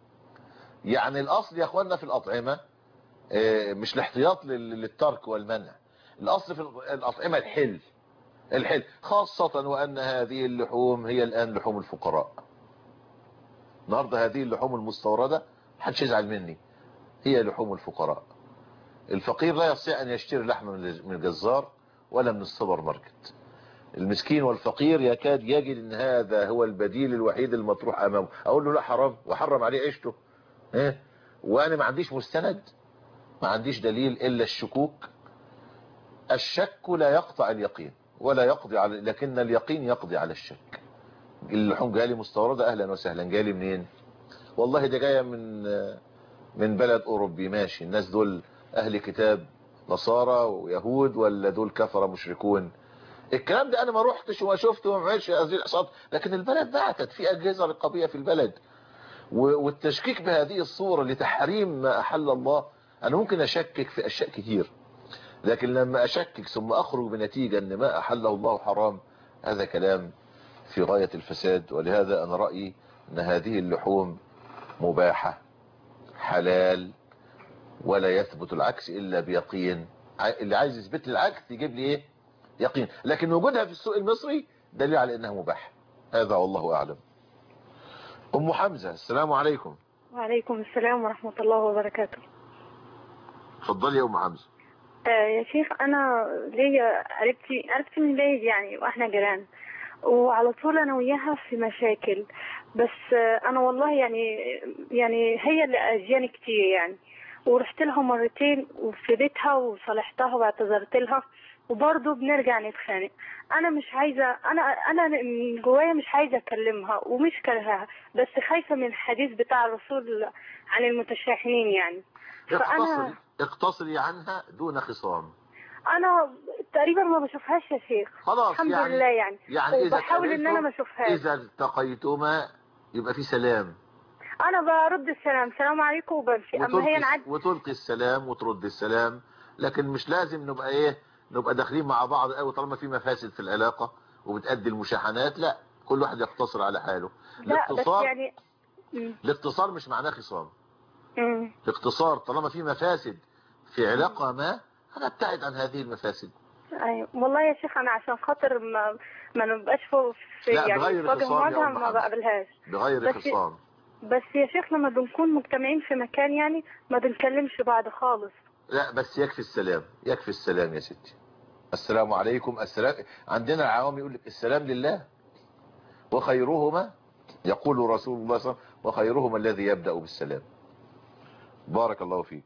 يعني الاصل يا اخواننا في الاطعمة آه، مش الاحتياط لل- للترك والمنع الاصل في الاطعمة الحل الحل خاصة وأن هذه اللحوم هي الآن لحوم الفقراء النهاردة هذه اللحوم المستوردة محدش يزعل مني هي لحوم الفقراء الفقير لا يستطيع أن يشتري لحم من من الجزار ولا من السوبر ماركت المسكين والفقير يكاد يجد ان هذا هو البديل الوحيد المطروح امامه اقول له لا حرام وحرم عليه عيشته ايه وانا ما عنديش مستند ما عنديش دليل الا الشكوك الشك لا يقطع اليقين ولا يقضي على لكن اليقين يقضي على الشك اللحوم جالي مستوردة اهلا وسهلا جالي منين والله ده جاية من من بلد اوروبي ماشي الناس دول اهل كتاب نصارى ويهود ولا دول كفرة مشركون الكلام ده انا ما روحتش وما شفت وما عملش هذه الاحصاءات لكن البلد بعتت في اجهزة رقابية في البلد و- والتشكيك بهذه الصورة لتحريم ما احل الله انا ممكن اشكك في اشياء كتير لكن لما أشكك ثم أخرج بنتيجة أن ما أحله الله حرام هذا كلام في غاية الفساد ولهذا أنا رأيي أن هذه اللحوم مباحة حلال ولا يثبت العكس إلا بيقين ع- اللي عايز يثبت لي العكس يجيب لي إيه يقين لكن وجودها في السوق المصري دليل على أنها مباحة هذا والله أعلم أم حمزة السلام عليكم وعليكم السلام ورحمة الله وبركاته اتفضلي يا أم حمزة آه يا شيخ أنا ليا قريبتي قريبتي من بعيد يعني وإحنا جيران وعلى طول أنا وياها في مشاكل بس آه أنا والله يعني يعني هي اللي أذياني كتير يعني ورحت لها مرتين وفي بيتها وصالحتها واعتذرت لها وبرضه بنرجع نتخانق انا مش عايزه انا انا من جوايا مش عايزه اكلمها ومش كرهها بس خايفه من الحديث بتاع الرسول عن المتشاحنين يعني اقتصري اقتصري عنها دون خصام انا تقريبا ما بشوفهاش يا شيخ خلاص الحمد يعني لله يعني, يعني إذا وبحاول ان انا ما اتقابلتم- اشوفهاش إذا التقيتما يبقى في سلام انا برد السلام السلام عليكم وبمشي اما هي وتلقي, نعد وتلقي السلام وترد السلام لكن مش لازم نبقى ايه نبقى داخلين مع بعض قوي طالما في مفاسد في العلاقة وبتأدي المشاحنات لا كل واحد يقتصر على حاله لا بس الاقتصار يعني مم. الاقتصار مش معناه خصام مم. الاقتصار طالما في مفاسد في علاقة ما انا ابتعد عن هذه المفاسد ايوه والله يا شيخ انا عشان خاطر ما ما نبقاش فوق في لا، يعني بغير في وجه خصام يا مواجهه أم ما محمد. بقابلهاش بغير بس- خصام بس يا شيخ لما بنكون مجتمعين في مكان يعني ما بنكلمش بعض خالص لا بس يكفي السلام يكفي السلام يا ستي السلام عليكم السلام عندنا العوام يقول لك السلام لله وخيرهما يقول رسول الله صلى الله عليه وسلم وخيرهما الذي يبدأ بالسلام بارك الله فيك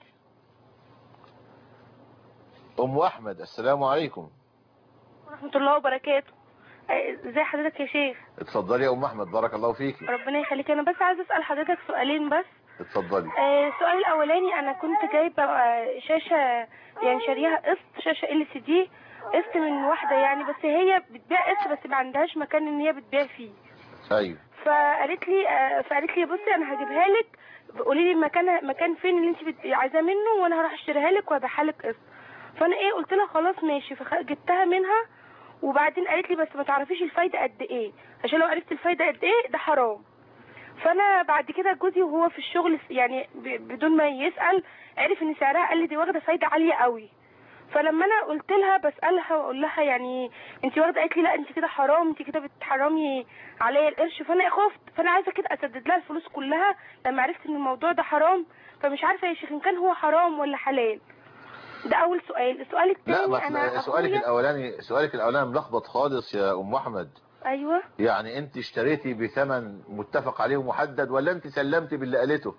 أم أحمد السلام عليكم ورحمة الله وبركاته آه، ازي حضرتك يا شيخ اتفضلي يا أم أحمد بارك الله فيك ربنا يخليك انا بس عايزه اسال حضرتك سؤالين بس اتفضلي آه، السؤال الاولاني انا كنت جايبه آه، شاشه يعني شاريها قسط شاشه ال سي دي قسط من واحده يعني بس هي بتبيع قسط بس ما عندهاش مكان ان هي بتبيع فيه أيوه فقالت لي آه، فقالت لي بصي انا هجيبها لك قولي لي مكان مكان فين اللي انت بت- عايزاه منه وانا هروح اشتريها لك وهبيعها لك قسط فانا ايه قلت لها خلاص ماشي فجبتها منها وبعدين قالت لي بس ما تعرفيش الفايده قد ايه عشان لو عرفت الفايده قد ايه ده حرام فانا بعد كده جوزي وهو في الشغل يعني ب- بدون ما يسال عرف ان سعرها قال لي دي واخده فايده عاليه قوي فلما انا قلت لها بسالها واقول لها يعني انت واخده قالت لي لا انت كده حرام انت كده بتحرمي عليا القرش فانا خفت فانا عايزه كده اسدد لها الفلوس كلها لما عرفت ان الموضوع ده حرام فمش عارفه يا شيخ ان كان هو حرام ولا حلال ده اول سؤال السؤال لا الثاني ما انا سؤالك أخويا- الاولاني سؤالك الاولاني ملخبط خالص يا ام احمد ايوه يعني انت اشتريتي بثمن متفق عليه ومحدد ولا انت سلمتي باللي قالته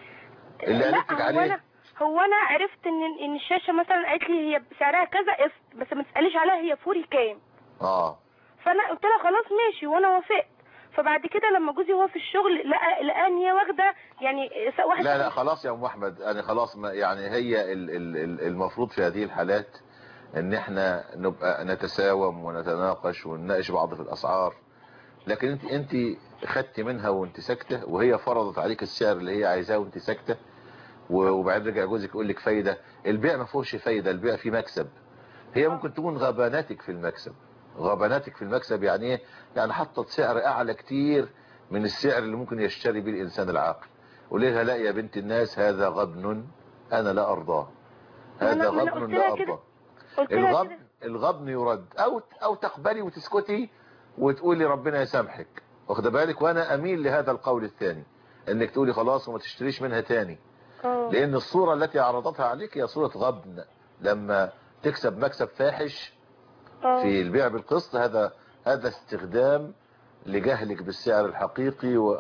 اللي لا قالت لك هو عليه انا هو انا عرفت ان ان الشاشه مثلا قالت لي هي سعرها كذا قسط بس ما تساليش عليها هي فوري كام اه فانا قلت لها خلاص ماشي وانا وافقت فبعد كده لما جوزي هو في الشغل لقى لقى ان هي واخده يعني س- واحد لا لا خلاص يا ام احمد يعني خلاص ما يعني هي ال- ال- ال- المفروض في هذه الحالات ان احنا نبقى نتساوم ونتناقش ونناقش بعض في الاسعار لكن انت انت خدتي منها وانت ساكته وهي فرضت عليك السعر اللي هي عايزاه وانت ساكته و- وبعدين رجع جوزك يقول لك فايده البيع ما فيهوش فايده البيع فيه مكسب هي ممكن تكون غباناتك في المكسب غباناتك في المكسب يعني ايه يعني حطت سعر اعلى كتير من السعر اللي ممكن يشتري به الانسان العاقل قولي لها لا يا بنت الناس هذا غبن انا لا ارضاه ما أنا- هذا ما أنا غبن قلت لا لها كده. ارضاه قلت لها الغبن كده الغبن يرد او او تقبلي وتسكتي وتقولي ربنا يسامحك واخده بالك وانا اميل لهذا القول الثاني انك تقولي خلاص وما تشتريش منها تاني اه لان الصورة التي عرضتها عليك هي صورة غبن لما تكسب مكسب فاحش اه في البيع بالقسط هذا هذا استخدام لجهلك بالسعر الحقيقي و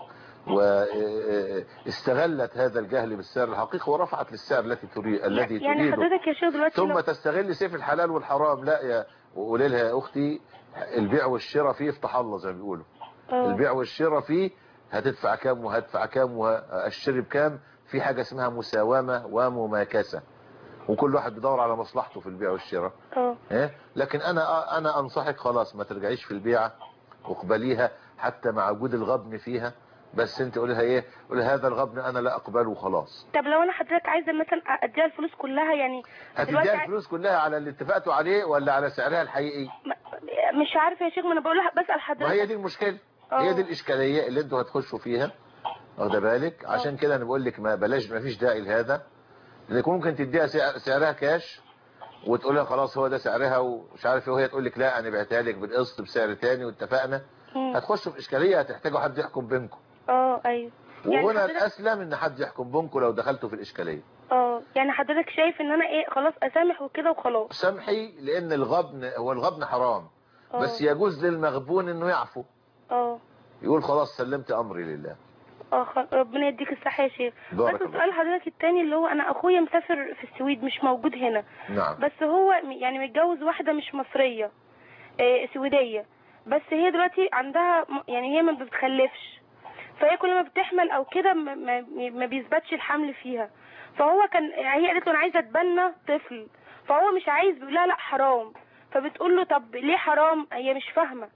واستغلت هذا الجهل بالسعر الحقيقي ورفعت للسعر التي تريد الذي يعني تريده حضرتك يا شيخ دلوقتي ثم لو- تستغل سيف الحلال والحرام لا يا وقولي لها يا اختي البيع والشراء فيه افتح الله زي ما بيقولوا اه البيع والشراء فيه هتدفع كام وهدفع كام وهشتري بكام في حاجة اسمها مساومة ومماكسة وكل واحد بيدور على مصلحته في البيع والشراء اه إيه؟ لكن انا انا انصحك خلاص ما ترجعيش في البيعة واقبليها حتى مع وجود الغبن فيها بس انت قولي لها ايه قولي هذا الغبن انا لا اقبله وخلاص طب لو انا حضرتك عايزه مثلا اديها الفلوس كلها يعني دلوقتي هتديها عاي- الفلوس كلها على اللي اتفقتوا عليه ولا على سعرها الحقيقي مش عارفه يا شيخ ما انا بقول لها بسال ما حضرتك هي دي المشكلة اه. هي دي الإشكالية اللي انتوا هتخشوا فيها واخده بالك عشان كده انا بقول لك ما بلاش ما فيش داعي لهذا لانك ممكن تديها سعر سعرها كاش وتقول لها خلاص هو ده سعرها ومش عارف ايه وهي تقول لك لا انا بعتها لك بالقسط بسعر تاني واتفقنا مم. هتخشوا في اشكاليه هتحتاجوا حد يحكم بينكم اه ايوه يعني وهنا حضرتك الاسلم ان حد يحكم بينكم لو دخلتوا في الاشكاليه اه يعني حضرتك شايف ان انا ايه خلاص اسامح وكده وخلاص سامحي لان الغبن هو الغبن حرام اه. بس يجوز للمغبون انه يعفو اه يقول خلاص سلمت امري لله اه خ- ربنا يديك الصحه يا شيخ بارك بس الله سؤال حضرتك التاني اللي هو انا اخويا مسافر في السويد مش موجود هنا نعم بس هو م- يعني متجوز واحده مش مصريه آه سويديه بس هي دلوقتي عندها م- يعني هي ما بتخلفش فهي كل ما بتحمل او كده ما, ما, ما بيثبتش الحمل فيها فهو كان هي قالت له انا عايزه اتبنى طفل فهو مش عايز بيقول لها لا حرام فبتقول له طب ليه حرام هي مش فاهمه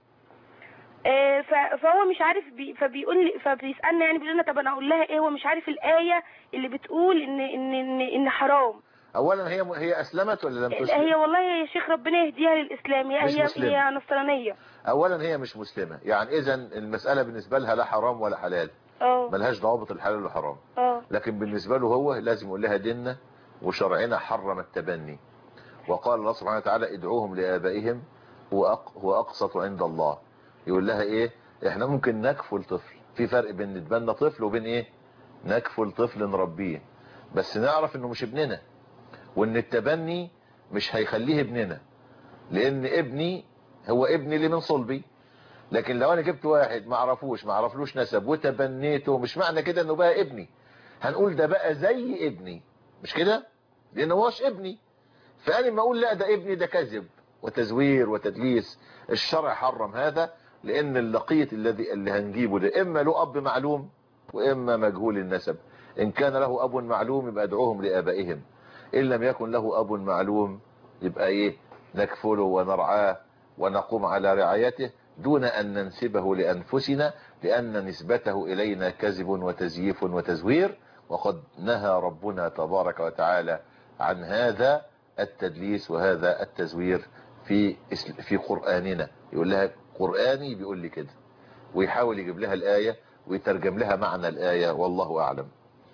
آه، ف- فهو مش عارف بي فبيقول لي فبيسالنا يعني بيقول لنا طب انا اقول لها ايه هو مش عارف الايه اللي بتقول ان ان ان, إن حرام اولا هي هي اسلمت ولا لم تسلم هي والله يا شيخ ربنا يهديها للاسلام هي مش هي, مسلمة. هي نصرانيه اولا هي مش مسلمة يعني اذا المسألة بالنسبة لها لا حرام ولا حلال اه ملهاش ضوابط الحلال والحرام اه لكن بالنسبة له هو لازم يقول لها ديننا وشرعنا حرم التبني وقال الله سبحانه وتعالى ادعوهم لآبائهم هو أق- هو أقسط عند الله يقول لها ايه احنا ممكن نكفل طفل في فرق بين نتبنى طفل وبين ايه نكفل طفل نربيه بس نعرف انه مش ابننا وان التبني مش هيخليه ابننا لان ابني هو ابني اللي من صلبي لكن لو انا جبت واحد ما اعرفوش ما اعرفلوش نسب وتبنيته مش معنى كده انه بقى ابني هنقول ده بقى زي ابني مش كده لانه هوش ابني فانا ما اقول لا ده ابني ده كذب وتزوير وتدليس الشرع حرم هذا لان اللقيط الذي اللي هنجيبه ده اما له اب معلوم واما مجهول النسب ان كان له اب معلوم يبقى ادعوهم لابائهم ان لم يكن له اب معلوم يبقى ايه نكفله ونرعاه ونقوم على رعايته دون أن ننسبه لأنفسنا لأن نسبته إلينا كذب وتزييف وتزوير وقد نهى ربنا تبارك وتعالى عن هذا التدليس وهذا التزوير في إسل- في قرآننا يقول لها قرآني بيقول لي كده ويحاول يجيب لها الآية ويترجم لها معنى الآية والله أعلم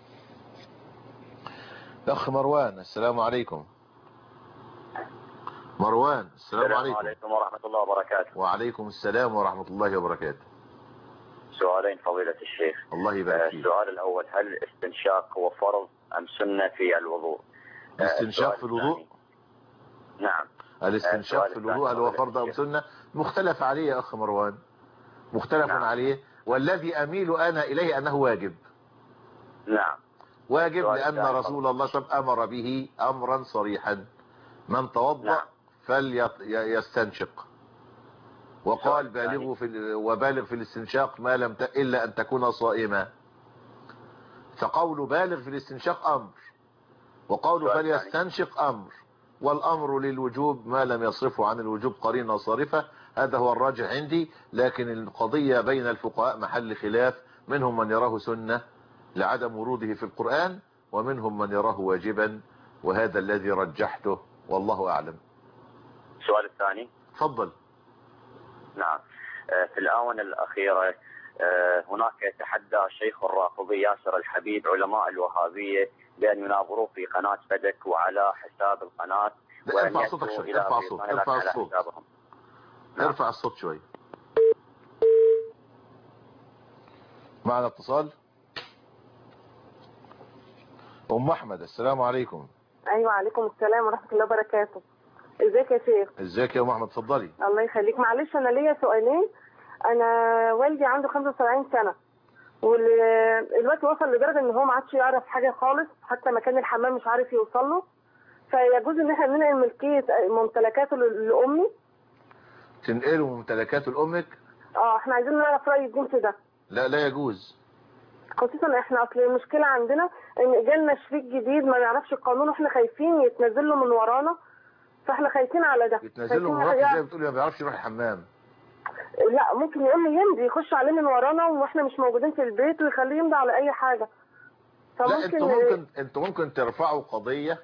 أخ مروان السلام عليكم مروان السلام عليكم عليكم ورحمة الله وبركاته وعليكم السلام ورحمة الله وبركاته سؤالين فضيلة الشيخ الله يبارك آه، فيك السؤال الأول هل الاستنشاق هو فرض أم سنة في الوضوء آه، الاستنشاق السؤال في الوضوء الثاني. نعم الاستنشاق السؤال في الوضوء هل هو الثاني فرض أم سنة مختلف عليه يا أخ مروان مختلف عليه والذي أميل أنا إليه أنه واجب نعم واجب السؤال لأن الثاني رسول الله صلى الله عليه وسلم أمر به أمرا صريحا من توضأ فليستنشق وقال بالغوا في ال- وبالغ في الاستنشاق ما لم ت... إلا أن تكون صائما فقول بالغ في الاستنشاق أمر وقول فليستنشق أمر والأمر للوجوب ما لم يصرفه عن الوجوب قرينة صارفة هذا هو الراجح عندي لكن القضية بين الفقهاء محل خلاف منهم من يراه سنة لعدم وروده في القرآن ومنهم من يراه واجبا وهذا الذي رجحته والله أعلم السؤال الثاني تفضل نعم آه، في الآونة الأخيرة آه، هناك يتحدى الشيخ الرافضي ياسر الحبيب علماء الوهابية بأن يناظروه في قناة فدك وعلى حساب القناة لا، وأن ارفع يأتوا صوتك شوي، إلى ارفع الصوت، بريطانيا ارفع على الصوت. حسابهم ارفع الصوت شوي معنا اتصال أم أحمد السلام عليكم ايوه عليكم السلام ورحمه الله وبركاته ازيك يا شيخ ازيك يا أم أحمد اتفضلي الله يخليك معلش انا ليا سؤالين انا والدي عنده 75 سنه والوقت وصل لدرجه ان هو ما عادش يعرف حاجه خالص حتى مكان الحمام مش عارف يوصل له فيجوز ان احنا ننقل ملكيه ممتلكاته ل- لامي تنقلوا ممتلكات لأمك اه احنا عايزين نعرف راي الدين في ده لا لا يجوز خصوصا احنا اصل المشكله عندنا ان جالنا شريك جديد ما يعرفش القانون واحنا خايفين يتنزل له من ورانا فاحنا خايفين على ده يتنزل له خايفين مراكز يعرف- زي بتقولي ما بيعرفش يروح الحمام لا ممكن يقول لي يمضي يخش عليه من ورانا واحنا مش موجودين في البيت ويخليه يمضي على اي حاجه لا انتوا ممكن انتوا ممكن ترفعوا قضية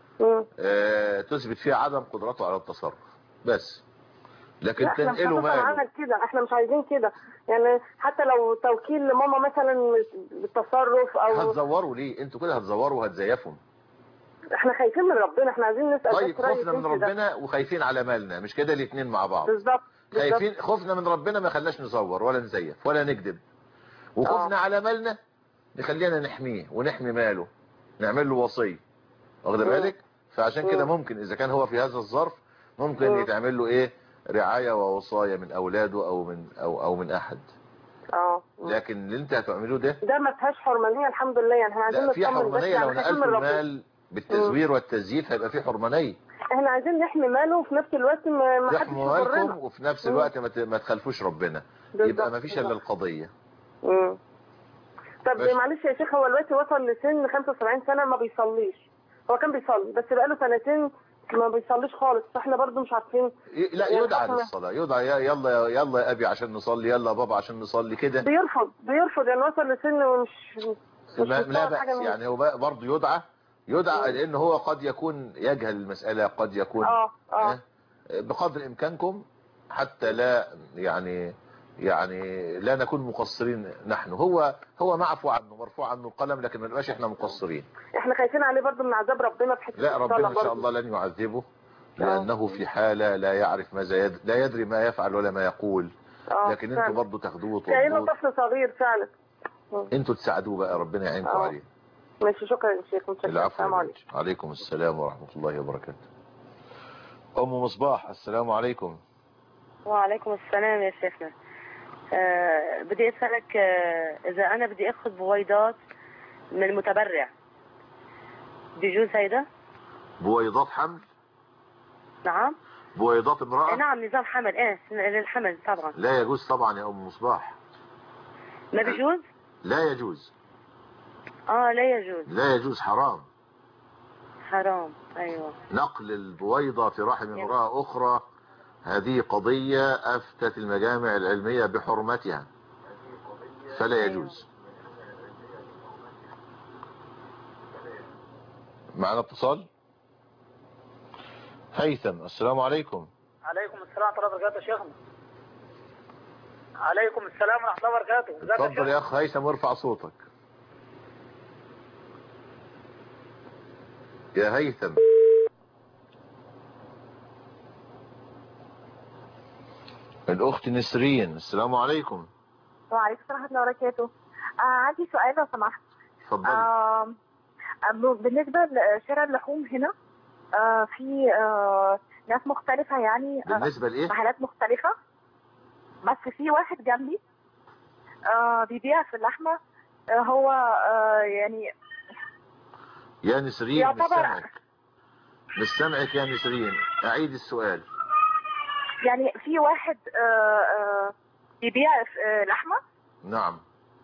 آه تثبت فيها عدم قدرته على التصرف بس لكن لا احنا مش تنقلوا هنوصل ماله معانا كده احنا مش عايزين كده يعني حتى لو توكيل لماما مثلا بالتصرف او هتزوروا ليه انتوا كده هتزوروا وهتزيفوا احنا خايفين من ربنا احنا عايزين نسال طيب بس رأي خوفنا من الدين في ده. ربنا وخايفين على مالنا مش كده الاثنين مع بعض بالظبط بالظبط. خايفين خوفنا من ربنا ما خلاش نصور ولا نزيف ولا نكذب وخوفنا على مالنا نخلينا نحميه ونحمي ماله نعمل له وصيه واخد مم. بالك فعشان كده مم. ممكن اذا كان هو في هذا الظرف ممكن مم. يتعمل له ايه رعايه ووصايه من اولاده او من او او من احد اه لكن اللي انت هتعمله ده ده ما فيهاش حرمانيه الحمد لله يعني احنا عايزين لا في نطمن بس حرمانيه يعني لو خايفين نقلت من ربنا. المال بالتزوير والتزييف هيبقى في حرمانيه احنا عايزين نحمي ماله وفي نفس الوقت ما ما حدش تحموا يضرنا مالكم وفي نفس مم. الوقت ما ت- ما تخالفوش ربنا بالظبط، يبقى ما فيش الا بالظبط. القضيه مم. طب بس. معلش يا شيخ هو دلوقتي وصل لسن 75 سنه ما بيصليش هو كان بيصلي بس بقاله سنتين ما بيصليش خالص فاحنا برضو مش عارفين ي- لا يعني يدعى حكم- للصلاه يدعى يا- يلا يلا يا ابي عشان نصلي يلا يا بابا عشان نصلي كده بيرفض بيرفض يعني وصل لسن ومش مش ما- لا مستوعب حاجه بأس من يعني هو بقى برضه يدعى يدعى لان هو قد يكون يجهل المسألة قد يكون اه اه بقدر امكانكم حتى لا يعني يعني لا نكون مقصرين نحن هو هو معفو عنه مرفوع عنه القلم لكن ما نبقاش احنا مقصرين احنا خايفين عليه برضو من عذاب ربنا في حته لا ربنا الصلاة ان شاء برضو. الله لن يعذبه لانه في حالة لا يعرف ماذا يد... لا يدري ما يفعل ولا ما يقول اه لكن فعلا. انتوا برضه تاخدوه كأنه وتوضوه طفل صغير فعلا مم. انتوا تساعدوه بقى ربنا يعينكم اه. عليه ماشي شكرا يا شيخ متشكرا العفو السلام يا عليكم بنتي. عليكم السلام ورحمة الله وبركاته أم مصباح السلام عليكم وعليكم السلام يا شيخنا آه بدي أسألك آه إذا أنا بدي أخذ بويضات من متبرع بيجوز هيدا؟ بويضات حمل نعم؟ بويضات آه امرأة نعم نظام حمل إيه للحمل طبعا لا يجوز طبعا يا أم مصباح ما بيجوز؟ لا يجوز آه لا يجوز لا يجوز حرام حرام أيوه نقل البويضة في رحم امرأة أخرى هذه قضية أفتت المجامع العلمية بحرمتها فلا يجوز معنا اتصال هيثم السلام عليكم عليكم السلام ورحمة الله وبركاته يا شيخنا عليكم السلام ورحمة الله وبركاته ازيك يا اتفضل يا أخ هيثم وارفع صوتك يا هيثم الأخت نسرين السلام عليكم وعليكم السلام ورحمة الله وبركاته آه عندي سؤال لو سمحت اتفضلي آه آه، بالنسبة لشراء اللحوم هنا آه في آه ناس مختلفة يعني آه، بالنسبة لإيه؟ محلات مختلفة بس في واحد جنبي آه بيبيع في اللحمة آه هو آه يعني يا نسرين يعتبر- مش سامعك مش سامعك يا نسرين أعيد السؤال يعني في واحد آه آه بيبيع في- آه لحمة نعم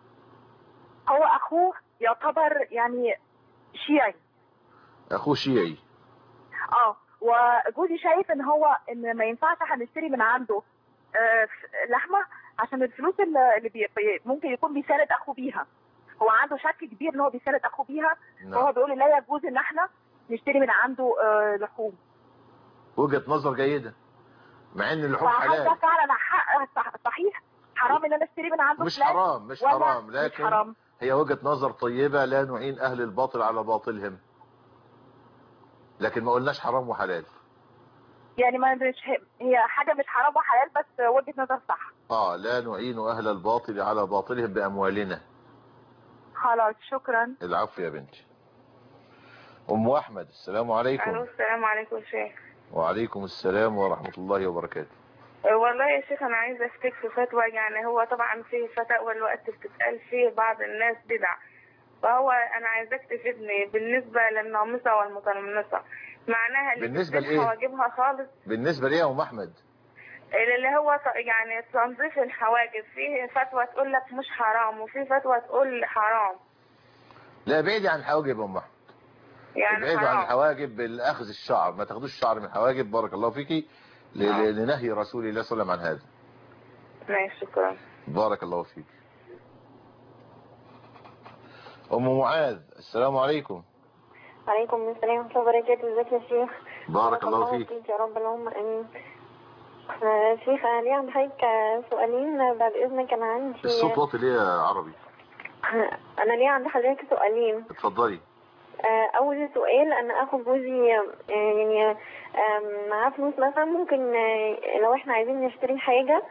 هو أخوه يعتبر يعني شيعي أخوه شيعي اه وجوزي شايف ان هو ان ما ينفعش احنا نشتري من عنده آه، ف- لحمه عشان الفلوس اللي اللي بي بي- ممكن يكون بيساند اخوه بيها هو عنده شك كبير ان هو بيساند اخوه بيها نعم. فهو بيقول لا يجوز ان احنا نشتري من عنده آه، لحوم وجهة نظر جيدة مع ان اللحوم فهل ده حلال فعلا حق صح- صحيح حرام ان انا اشتري من عنده مش فلان حرام مش ولا حرام مش لكن حرام هي وجهة نظر طيبة لا نعين اهل الباطل على باطلهم لكن ما قلناش حرام وحلال يعني ما مش هي حاجه مش حرام وحلال بس وجهه نظر صح اه لا نعين اهل الباطل على باطلهم باموالنا خلاص شكرا العفو يا بنتي ام احمد السلام الو عليكم السلام عليكم يا شيخ وعليكم السلام ورحمة الله وبركاته أه، والله يا شيخ انا عايزه افتك في فتوى يعني هو طبعا في فتاوى الوقت بتتقال فيه بعض الناس بدع فهو انا عايزاك تفيدني بالنسبه للنامصه والمتنمصه معناها اللي بالنسبة بتزيل لإيه؟ حواجبها خالص بالنسبة لي يا ام احمد اللي هو ط- يعني تنظيف الحواجب فيه فتوى تقول لك مش حرام وفي فتوى تقول حرام لا ابعدي عن الحواجب يا ام احمد يعني ابعدوا عن حرام الحواجب بالاخذ الشعر ما تاخدوش الشعر من الحواجب بارك الله فيكي ل- ل- لنهي رسول الله صلى الله عليه وسلم عن هذا ماشي شكرا بارك الله فيك ام معاذ السلام عليكم عليكم السلام ورحمة الله وبركاته ازيك يا شيخ بارك الله فيك يا رب اللهم امين آه، شيخ انا ليه عند حضرتك آه، سؤالين بعد اذنك انا عندي الصوت واطي ليه يا عربي انا ليه عند حضرتك سؤالين اتفضلي آه، اول سؤال انا اخو جوزي آه، يعني آه، معاه فلوس مثلا ممكن آه، لو احنا عايزين نشتري حاجة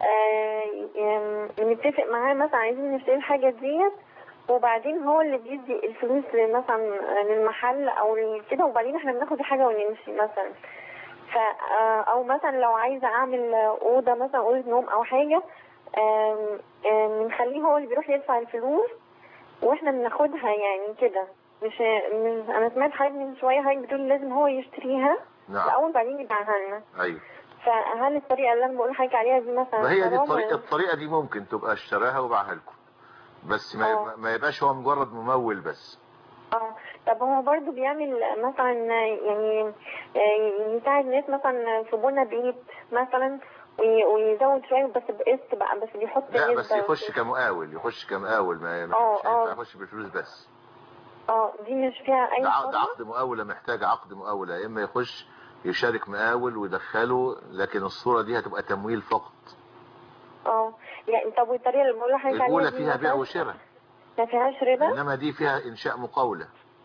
آه، آم، نتفق معاه مثلا عايزين نشتري الحاجة ديت وبعدين هو اللي بيدي الفلوس مثلا للمحل او كده وبعدين احنا بناخد الحاجة ونمشي مثلا ف آه، او مثلا لو عايزة اعمل اوضة مثلا اوضة نوم او حاجة آم، آم، بنخليه هو اللي بيروح يدفع الفلوس واحنا بناخدها يعني كده مش من انا سمعت حاجه من شويه حضرتك بتقول لازم هو يشتريها نعم. الاول بعدين يبيعها لنا ايوه فهل الطريقه اللي انا بقول لحضرتك عليها دي مثلا ما هي دي حرام الطريقة ولا- الطريقة دي ممكن تبقى اشتراها وباعها لكم بس ما يبقى- ما يبقاش هو مجرد ممول بس اه طب هو برضو بيعمل مثلا يعني آه، يساعد ناس مثلا في بنى بيت مثلا وي- ويزود شويه بس بقسط بقى بس بيحط لا بس نسبة يخش كمقاول يخش كمقاول ما مش اه، مش هينفع اه. يخش بالفلوس بس اه دي مش فيها اي ده ع- ده خطوة؟ عقد مقاولة محتاج عقد مقاولة يا اما يخش يشارك مقاول ويدخله لكن الصورة دي هتبقى تمويل فقط اه يعني طب والطريقه اللي بقول لحضرتك عليها الأولى دي فيها بيع مثلاً وشراء ما فيهاش ربا إنما دي فيها إنشاء مقاولة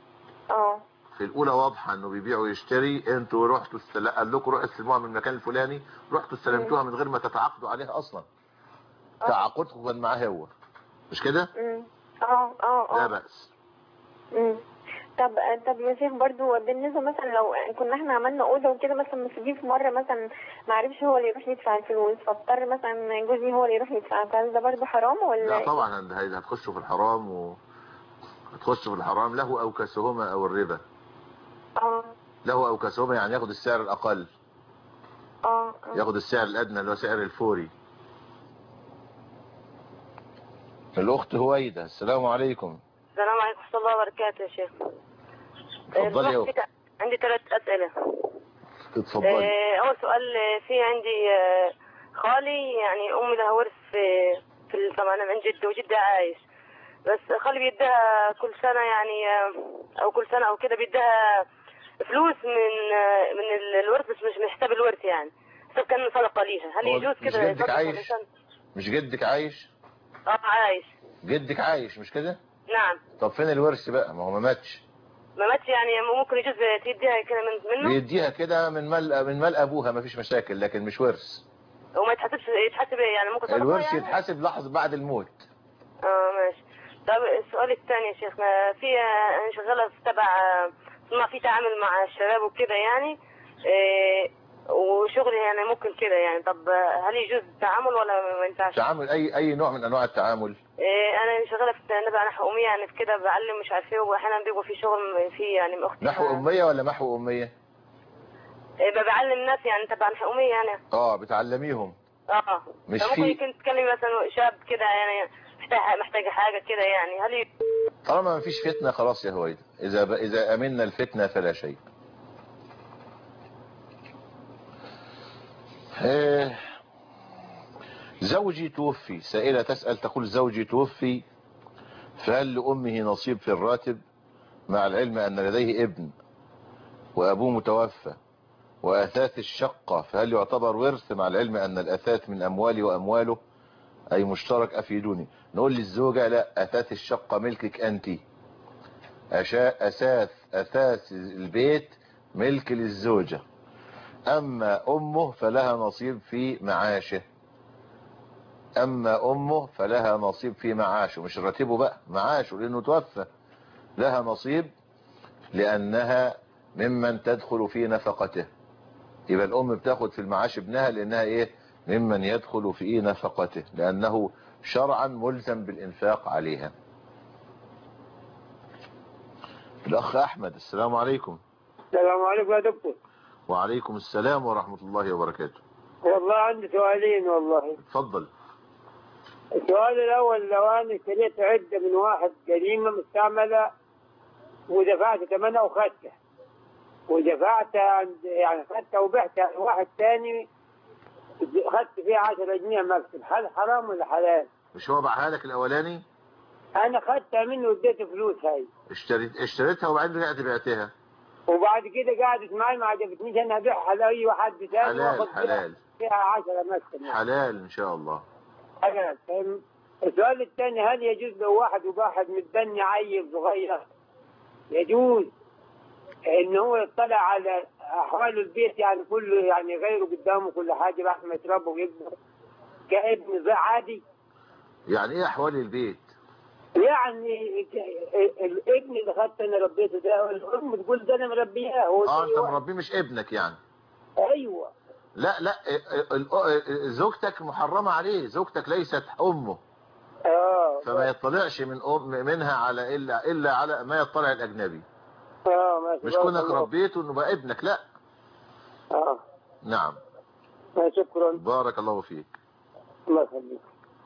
اه في الأولى واضحة إنه بيبيع ويشتري أنتوا رحتوا استل... قال لكم روحوا استلموها من المكان الفلاني رحتوا استلمتوها من غير ما تتعاقدوا عليها أصلا تعاقدكم كان معاه هو مش كده؟ امم اه اه لا اه بأس امم طب طب يا شيخ برضو بالنسبه مثلا لو كنا احنا عملنا اوضه وكده مثلا بس دي في مره مثلا ما عرفش هو اللي يروح يدفع الفلوس فاضطر مثلا جوزي هو اللي يروح يدفع فهل ده برضو حرام ولا لا طبعا هت- هت- هتخشوا في الحرام و هتخشوا في الحرام له أو كسهما أو الربا اه له أو كسهما يعني ياخد السعر الأقل اه آه. ياخد السعر الأدنى اللي هو سعر الفوري الأخت هويدة السلام عليكم السلام عليكم ورحمة الله وبركاته يا شيخ اتفضلي يا دلوقتي أخت عندي ثلاث أسئلة اتفضلي آه، أول سؤال آه، في عندي آه، خالي يعني أمي لها ورث في في ال- طبعا من جده وجدها عايش بس خالي بيديها كل سنة يعني آه، أو كل سنة أو كده بيديها فلوس من آه، من ال- الورث بس مش من حساب الورث يعني حساب كان صدقة ليها هل هو يجوز مش كده جدك يصدق عايش؟ الإنسان؟ مش جدك عايش اه عايش جدك عايش مش كده نعم طب فين الورث بقى ما هو ما ماتش ما ماتش يعني ممكن يجوز تديها كده من منه بيديها كده من مال من مال ابوها ما فيش مشاكل لكن مش ورث وما يتحسبش يتحسب يعني ممكن صدقة الورث يعني؟ يتحاسب لحظة بعد الموت اه ماشي طب السؤال الثاني يا شيخ ما في انا شغاله في تبع ما في تعامل مع الشباب وكده يعني إيه وشغلي يعني ممكن كده يعني طب هل يجوز التعامل ولا ما ينفعش؟ تعامل اي اي نوع من انواع التعامل إيه انا شغاله في نبع نحو اميه يعني في كده بعلم مش عارف ايه واحيانا بيبقى في شغل في يعني من اختي نحو امية ولا محو امية إيه بعلم الناس يعني تبع نحو اميه يعني اه بتعلميهم اه مش فممكن في- يمكن تتكلمي مثلا شاب كده يعني محتاج محتاجه حاجه كده يعني هل ي- طالما ما فيش فتنة خلاص يا هويدا اذا ب... اذا امنا الفتنة فلا شيء إيه، زوجي توفي سائلة تسأل تقول زوجي توفي فهل لأمه نصيب في الراتب مع العلم أن لديه ابن وأبوه متوفى وأثاث الشقة فهل يعتبر ورث مع العلم أن الأثاث من أموالي وأمواله أي مشترك أفيدوني نقول للزوجة لا أثاث الشقة ملكك أنت أشاء أساث أثاث البيت ملك للزوجة أما أمه فلها نصيب في معاشه أما أمه فلها نصيب في معاشه مش راتبه بقى معاشه لأنه توفى لها نصيب لأنها ممن تدخل في نفقته يبقى الأم بتاخد في المعاش ابنها لأنها إيه ممن يدخل في نفقته لأنه شرعا ملزم بالإنفاق عليها الأخ أحمد السلام عليكم السلام عليكم يا دكتور وعليكم السلام ورحمة الله وبركاته والله عندي سؤالين والله اتفضل السؤال الأول لو أنا اشتريت عدة من واحد قديمة مستعملة ودفعت ثمنها وخدتها ودفعت عند يعني خدتها وبعتها لواحد ثاني خدت فيها 10 جنيه مكسب هل حرام ولا حلال؟ مش هو باعها لك الأولاني أنا خدتها منه واديته فلوس هاي اشتريت اشتريتها وبعدين رجعت بعتها وبعد كده قعدت معي ما عجبتنيش أنا أبيعها لأي واحد ثاني حلال وآخد فيها- حلال فيها 10 مكسب حلال إن شاء الله حلال فاهم؟ السؤال الثاني هل يجوز لو واحد وواحد متبني عيل صغير يجوز ان هو يطلع على احوال البيت يعني كله يعني غيره قدامه كل حاجه بعد ما يشرب ويكبر كابن زي عادي يعني ايه احوال البيت يعني ك- الابن اللي خدت انا ربيته ده الام تقول ده انا مربياه هو اه زي انت واحد. مربيه مش ابنك يعني ايوه لا لا ال- ال- زوجتك محرمة عليه زوجتك ليست امه اه فما يطلعش من أم منها على الا الا على ما يطلع الاجنبي اه ماشي مش بارك كونك الله. ربيته انه بقى ابنك لا اه نعم شكرا بارك الله فيك الله يخليك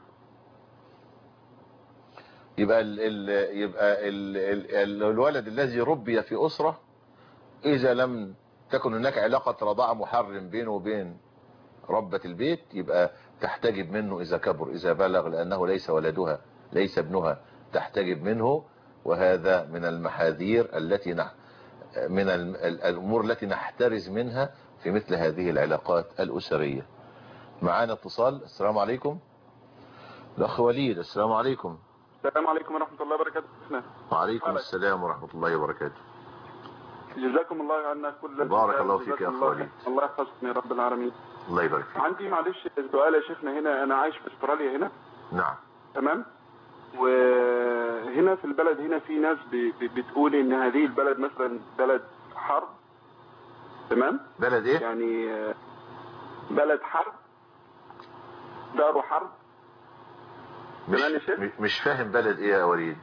يبقى ال ال يبقى ال ال ال الولد الذي ربي في أسرة إذا لم تكن هناك علاقة رضاعة محرم بينه وبين ربة البيت يبقى تحتجب منه إذا كبر إذا بلغ لأنه ليس ولدها ليس ابنها تحتجب منه وهذا من المحاذير التي نح من الم- ال- الأمور التي نحترز منها في مثل هذه العلاقات الأسرية معانا اتصال السلام عليكم الأخ وليد السلام عليكم السلام عليكم ورحمة الله وبركاته وعليكم السلام ورحمة الله وبركاته جزاكم الله عنا كل بارك الخير. الله فيك جزاكم يا أخ الله وليد. خير. الله يحفظكم يا رب العالمين الله يبارك فيك عندي معلش سؤال يا شيخنا هنا أنا عايش في أستراليا هنا نعم تمام وهنا في البلد هنا في ناس ب- ب- بتقول إن هذه البلد مثلا بلد حرب تمام بلد إيه؟ يعني آه، بلد حرب دار حرب مش, مش فاهم بلد ايه يا وليد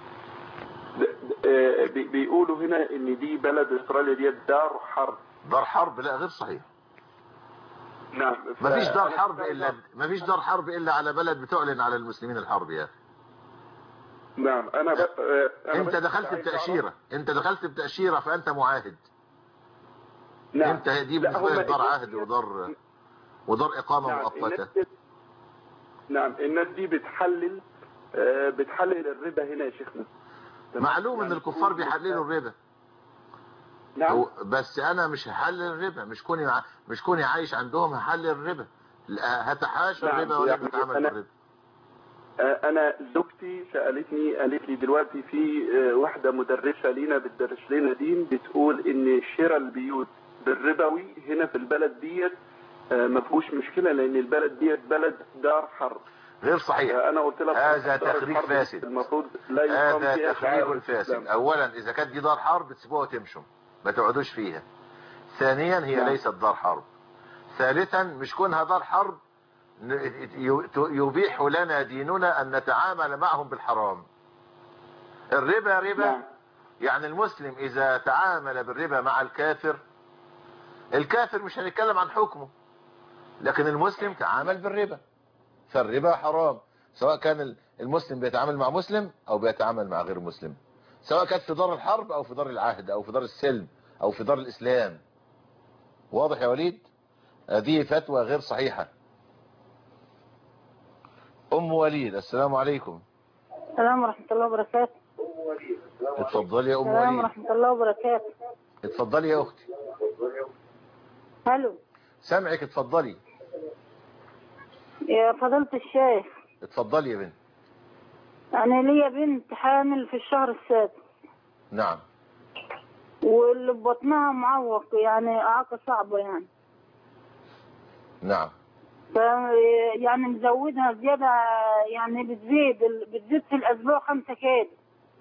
آه، بي- بيقولوا هنا ان دي بلد استراليا دي دار حرب دار حرب لا غير صحيح نعم مفيش دار فأنا- حرب الا مفيش دار حرب الا على بلد بتعلن على المسلمين الحرب يا اخي نعم انا ب... آه، أنا انت بس دخلت عايز بتأشيرة انت دخلت بتأشيرة فانت معاهد نعم. انت دي لا، بالنسبة هم لك دار الناس عهد ودار ودار إقامة نعم مؤقتة الناس دي نعم الناس دي بتحلل آه، بتحلل الربا هنا يا شيخنا تمام؟ معلوم ان يعني الكفار في- بيحللوا الربا نعم هو- بس انا مش هحلل الربا مش كوني ع- مش كوني عايش عندهم هحلل الربا لا هتحاشى نعم، الربا ولا يعني نتعامل أنا- بالربا آه، انا زوجتي سالتني قالت لي دلوقتي في آه، واحده مدرسه لينا بتدرس لنا دين بتقول ان شراء البيوت بالربوي هنا في البلد ديت آه، ما فيهوش مشكله لان البلد ديت بلد دار حرب غير صحيح آه، انا قلت لها هذا دار تخريج الحرب فاسد. المفروض لا يقام هذا فيها تخريج شعائر فاسد الإسلام. اولا اذا كانت دي دار حرب تسيبوها وتمشوا ما تقعدوش فيها ثانيا هي نعم. ليست دار حرب ثالثا مش كونها دار حرب ن- ي- يبيح لنا ديننا ان نتعامل معهم بالحرام الربا ربا نعم. يعني المسلم اذا تعامل بالربا مع الكافر الكافر مش هنتكلم عن حكمه لكن المسلم تعامل بالربا فالربا حرام سواء كان المسلم بيتعامل مع مسلم او بيتعامل مع غير مسلم سواء كانت في دار الحرب او في دار العهد او في دار السلم او في دار الاسلام واضح يا وليد هذه فتوى غير صحيحة ام وليد السلام عليكم السلام ورحمة الله وبركاته اتفضلي يا ام السلام وليد ورحمة الله وبركاته اتفضلي يا اختي الو سامعك اتفضلي يا فضيلة الشيخ اتفضلي يا بنت أنا ليا بنت حامل في الشهر السادس نعم واللي بطنها معوق يعني إعاقة صعبة يعني نعم ف يعني مزودها زيادة يعني بتزيد بتزيد في الأسبوع خمسة كيلو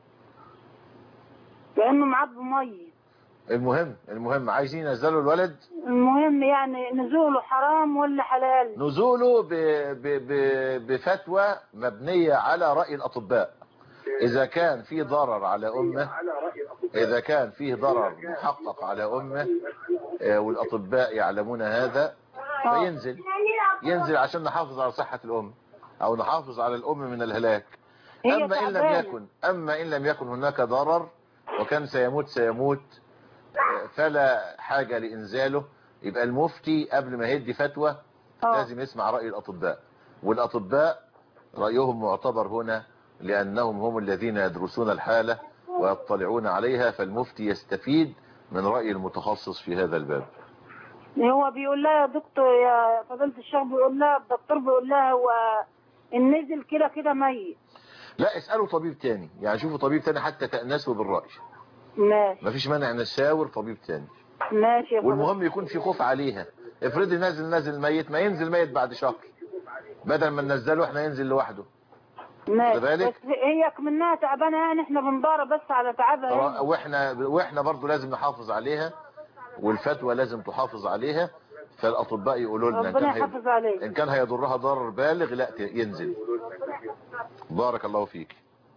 كأنه معبي مية المهم المهم عايزين ينزلوا الولد المهم يعني نزوله حرام ولا حلال نزوله ب... ب... ب... بفتوى مبنية على رأي الأطباء إذا كان في ضرر على أمه إذا كان فيه ضرر محقق على أمه آه، والأطباء يعلمون هذا فينزل ينزل عشان نحافظ على صحة الأم أو نحافظ على الأم من الهلاك هي أما إن لم تعبانة. يكن أما إن لم يكن هناك ضرر وكان سيموت سيموت آه، فلا حاجة لإنزاله يبقى المفتي قبل ما يدي فتوى لازم يسمع رأي الأطباء والأطباء رأيهم معتبر هنا لأنهم هم الذين يدرسون الحالة ويطلعون عليها فالمفتي يستفيد من رأي المتخصص في هذا الباب هو بيقول لها يا دكتور يا فضيلة الشيخ بيقول لها الدكتور بيقول لها هو النزل كده كده ميت لا اسألوا طبيب تاني يعني شوفوا طبيب تاني حتى تأنسوا بالرأي ماشي مفيش مانع نشاور طبيب تاني ماشي يا فضيلة والمهم يكون في خوف عليها افرضي نازل نازل ميت ما ينزل ميت بعد شهر بدل ما ننزله احنا ينزل لوحده ماشي خد بالك؟ بس هي منها تعبانة يعني احنا بندار بس على تعبها يعني. واحنا واحنا برضو لازم نحافظ عليها والفتوى لازم تحافظ عليها فالاطباء يقولوا لنا إن ربنا كان هي- يحافظ عليك ان كان هيضرها ضرر بالغ لا ت- ينزل بارك الله فيك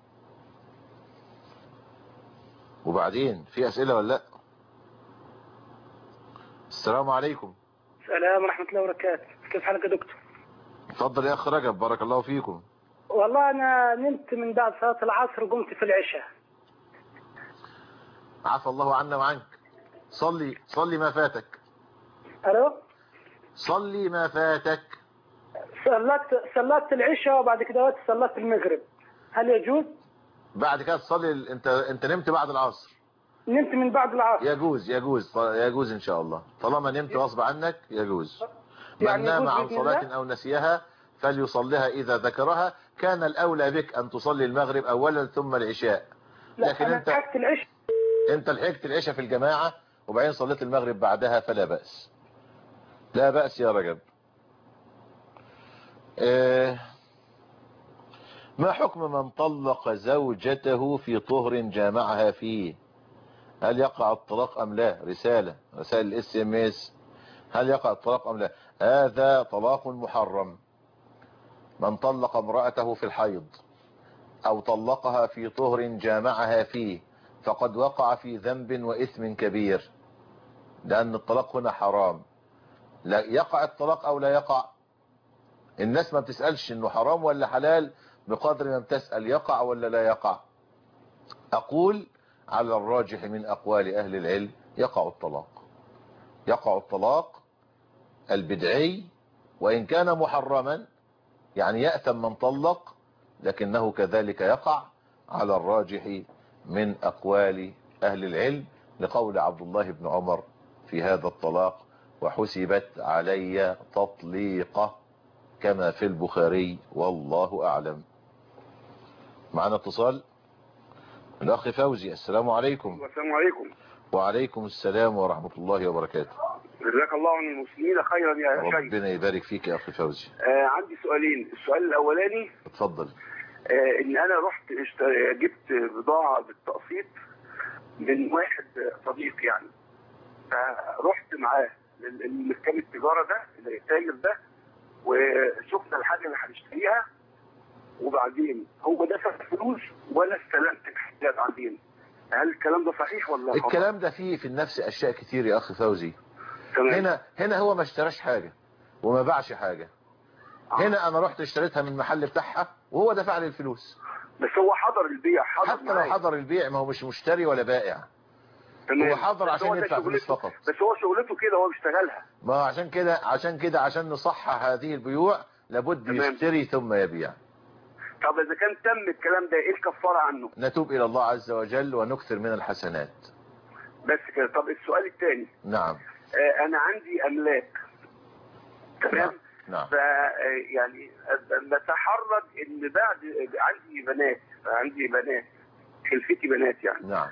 وبعدين في اسئله ولا لا السلام عليكم السلام ورحمة الله وبركاته كيف حالك يا دكتور اتفضل يا اخ رجب بارك الله فيكم والله أنا نمت من بعد صلاة العصر وقمت في العشاء عفى الله عنا وعنك صلي صلي ما فاتك ألو صلي ما فاتك صلت صلت العشاء وبعد كده صلت المغرب هل يجوز؟ بعد كده تصلي ال- انت انت نمت بعد العصر نمت من بعد العصر يجوز يجوز يجوز ان شاء الله طالما نمت غصب عنك يجوز من يعني نام يجوز عن بإذن صلاة الله؟ او نسيها فليصليها اذا ذكرها كان الاولى بك ان تصلي المغرب اولا ثم العشاء لا لكن أنا انت لحقت العشاء انت لحقت العشاء في الجماعة وبعدين صليت المغرب بعدها فلا بأس لا بأس يا رجب اه ما حكم من طلق زوجته في طهر جامعها فيه هل يقع الطلاق ام لا رسالة رسائل الاس ام اس هل يقع الطلاق ام لا هذا طلاق محرم من طلق امرأته في الحيض او طلقها في طهر جامعها فيه فقد وقع في ذنب وإثم كبير لأن الطلاق هنا حرام لا يقع الطلاق أو لا يقع الناس ما بتسألش انه حرام ولا حلال بقدر ما بتسأل يقع ولا لا يقع أقول على الراجح من أقوال أهل العلم يقع الطلاق يقع الطلاق البدعي وإن كان محرما يعني يأثم من طلق لكنه كذلك يقع على الراجح من أقوال أهل العلم لقول عبد الله بن عمر في هذا الطلاق وحسبت علي تطليقة كما في البخاري والله أعلم معنا اتصال الأخ فوزي السلام عليكم السلام عليكم وعليكم السلام ورحمة الله وبركاته جزاك الله عن المسلمين خيرا يا شيخ ربنا يبارك فيك يا أخي فوزي آه عندي سؤالين السؤال الاولاني اتفضل آه ان انا رحت اشت... جبت بضاعه بالتقسيط من واحد صديق يعني فرحت معاه لل- لمكان التجاره ده التاجر ده وشفنا الحاجه اللي هنشتريها وبعدين هو دفع فلوس وانا استلمت الحاجات بعدين هل الكلام ده صحيح ولا خطأ؟ الكلام ده فيه في النفس أشياء كتير يا أخي فوزي تمام. هنا هنا هو ما اشتراش حاجة وما باعش حاجة هنا أنا رحت اشتريتها من المحل بتاعها وهو دفع لي الفلوس بس هو حضر البيع حضر حتى لو معايا. حضر البيع ما هو مش مشتري ولا بائع تمام. هو حضر بس عشان هو ده يدفع فلوس شغلته. فقط بس هو شغلته كده هو بيشتغلها ما هو عشان كده عشان كده عشان نصحح هذه البيوع لابد تمام. يشتري ثم يبيع طب اذا كان تم الكلام ده ايه الكفاره عنه نتوب إلى الله عز وجل ونكثر من الحسنات بس كده طب السؤال الثاني نعم آه انا عندي املاك تمام نعم ف آه، يعني بتحرج ان بعد عندي بنات عندي بنات خلفتي بنات يعني نعم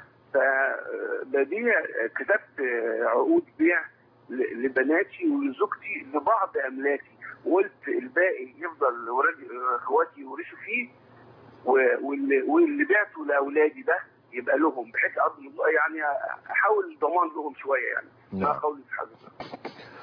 فببيع كتبت عقود بيع ل- لبناتي ولزوجتي لبعض املاكي وقلت الباقي يفضل ولاد- اخواتي يورثوا فيه و- واللي, واللي بعته لاولادي ده يبقى لهم بحيث أضمن يعني احاول ضمان لهم شويه يعني مع نعم. قولي حضرتك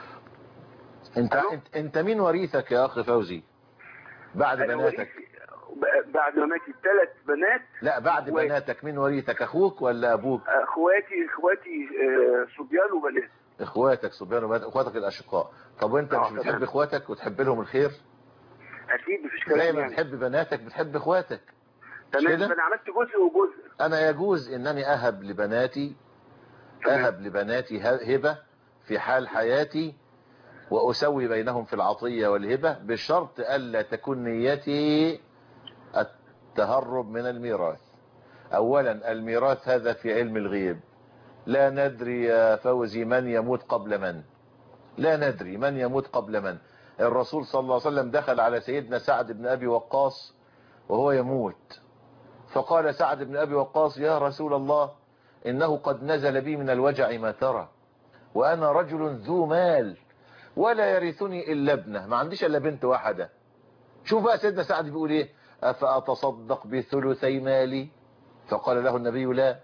انت انت, انت مين وريثك يا اخي فوزي بعد أنا بناتك ب- بعد ما ماتت ثلاث بنات لا بعد و- بناتك مين وريثك اخوك ولا ابوك اخواتي اخواتي آه، صبيان وبنات اخواتك صبيان وبنات اخواتك الاشقاء طب وانت آه، مش بتحب تمام. اخواتك وتحب لهم الخير اكيد مفيش زي كلام ما يعني بتحب بناتك بتحب اخواتك مش تمام كده؟ فانا عملت جزء وجزء انا يجوز انني اهب لبناتي اهب لبناتي ه- هبة في حال حياتي واسوي بينهم في العطية والهبة بشرط الا تكون نيتي التهرب من الميراث اولا الميراث هذا في علم الغيب لا ندري يا فوزي من يموت قبل من لا ندري من يموت قبل من الرسول صلى الله عليه وسلم دخل على سيدنا سعد بن ابي وقاص وهو يموت فقال سعد بن أبي وقاص يا رسول الله إنه قد نزل بي من الوجع ما ترى وأنا رجل ذو مال ولا يرثني إلا ابنه ما عنديش إلا بنت واحدة شوف بقى سيدنا سعد بيقول إيه أفأتصدق بثلثي مالي فقال له النبي لا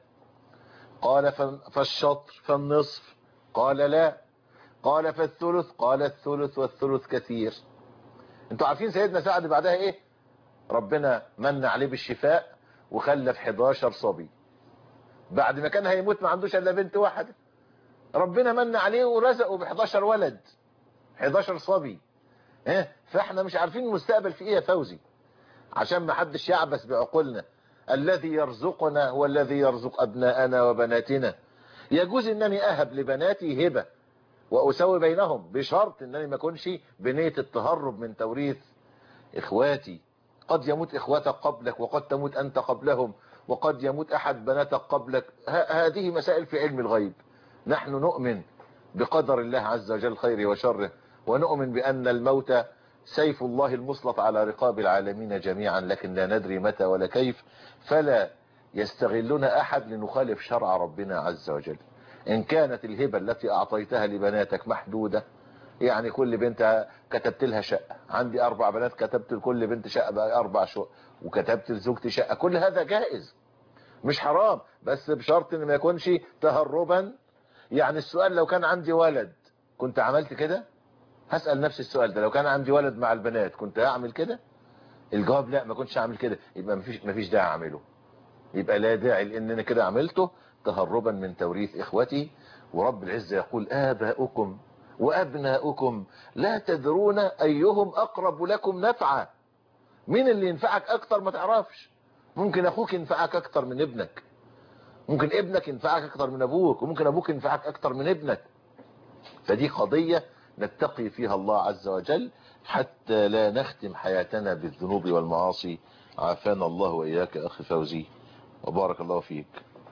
قال ف- فالشطر فالنصف قال لا قال فالثلث قال الثلث والثلث كثير انتوا عارفين سيدنا سعد بعدها ايه ربنا من عليه بالشفاء وخلف 11 صبي بعد ما كان هيموت ما عندوش الا بنت واحده ربنا من عليه ورزقه ب 11 ولد 11 صبي ها فاحنا مش عارفين المستقبل في ايه يا فوزي عشان ما حدش يعبث بعقولنا الذي يرزقنا هو الذي يرزق ابناءنا وبناتنا يجوز انني اهب لبناتي هبه واسوي بينهم بشرط انني ما اكونش بنيه التهرب من توريث اخواتي قد يموت اخواتك قبلك وقد تموت انت قبلهم وقد يموت احد بناتك قبلك ه- هذه مسائل في علم الغيب نحن نؤمن بقدر الله عز وجل خيره وشره ونؤمن بان الموت سيف الله المسلط على رقاب العالمين جميعا لكن لا ندري متى ولا كيف فلا يستغلنا احد لنخالف شرع ربنا عز وجل ان كانت الهبة التي اعطيتها لبناتك محدودة يعني كل بنت كتبت لها شقة عندي اربع بنات كتبت لكل بنت شقة بقى اربع شقق وكتبت لزوجتي شقة كل هذا جائز مش حرام بس بشرط ان ما يكونش تهربا يعني السؤال لو كان عندي ولد كنت عملت كده هسأل نفس السؤال ده لو كان عندي ولد مع البنات كنت هعمل كده الجواب لا ما كنتش هعمل كده يبقى مفيش مفيش داعي اعمله يبقى لا داعي لان انا كده عملته تهربا من توريث اخوتي ورب العزة يقول آباؤكم وأبناؤكم لا تدرون أيهم أقرب لكم نفعا مين اللي ينفعك أكتر ما تعرفش ممكن أخوك ينفعك أكتر من ابنك ممكن ابنك ينفعك أكتر من أبوك وممكن أبوك ينفعك أكتر من ابنك فدي قضية نتقي فيها الله عز وجل حتى لا نختم حياتنا بالذنوب والمعاصي عافانا الله وإياك أخي فوزي وبارك الله فيك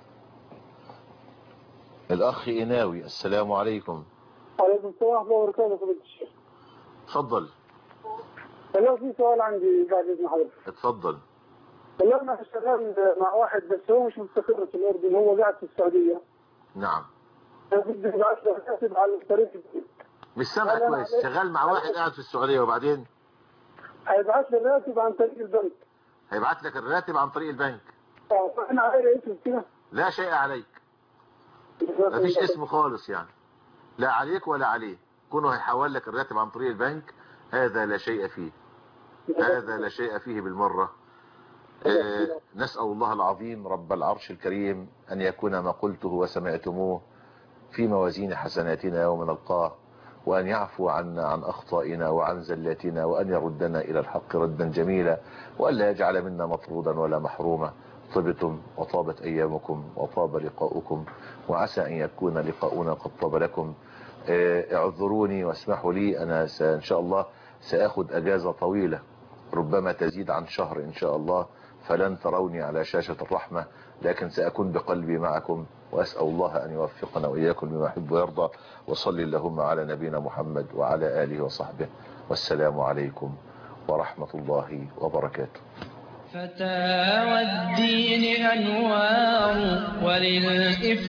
الأخ إناوي السلام عليكم وعليكم السلام ورحمة الله وبركاته فضيلة الشيخ. اتفضل والله في سؤال عندي بعد إذن حضرتك. اتفضل والله أنا شغال مع واحد بس هو مش مستقر في الأردن هو قاعد في السعودية. نعم أنا بدي أبعث له راتب على الطريق مش سامع أنا كويس عليك- شغال مع واحد قاعد في السعودية وبعدين هيبعث لي الراتب عن طريق البنك. هيبعت لك الراتب عن طريق البنك آه، فأنا علي اسم كده. لا شيء عليك مفيش اسم خالص يعني لا عليك ولا عليه كونه هيحول لك الراتب عن طريق البنك هذا لا شيء فيه هذا لا شيء فيه بالمرة آه، نسأل الله العظيم رب العرش الكريم أن يكون ما قلته وسمعتموه في موازين حسناتنا يوم نلقاه وأن يعفو عنا عن أخطائنا وعن زلاتنا وأن يردنا إلى الحق ردا جميلا وأن لا يجعل منا مطرودا ولا محروما طبتم وطابت أيامكم وطاب لقاؤكم وعسى أن يكون لقاؤنا قد طاب لكم آه، اعذروني واسمحوا لي أنا س- إن شاء الله سأخذ أجازة طويلة ربما تزيد عن شهر إن شاء الله فلن تروني على شاشة الرحمة لكن سأكون بقلبي معكم وأسأل الله أن يوفقنا وإياكم بما يحب ويرضى وصلي اللهم على نبينا محمد وعلى آله وصحبه والسلام عليكم ورحمة الله وبركاته فتى والدين أنوار وللإفتاء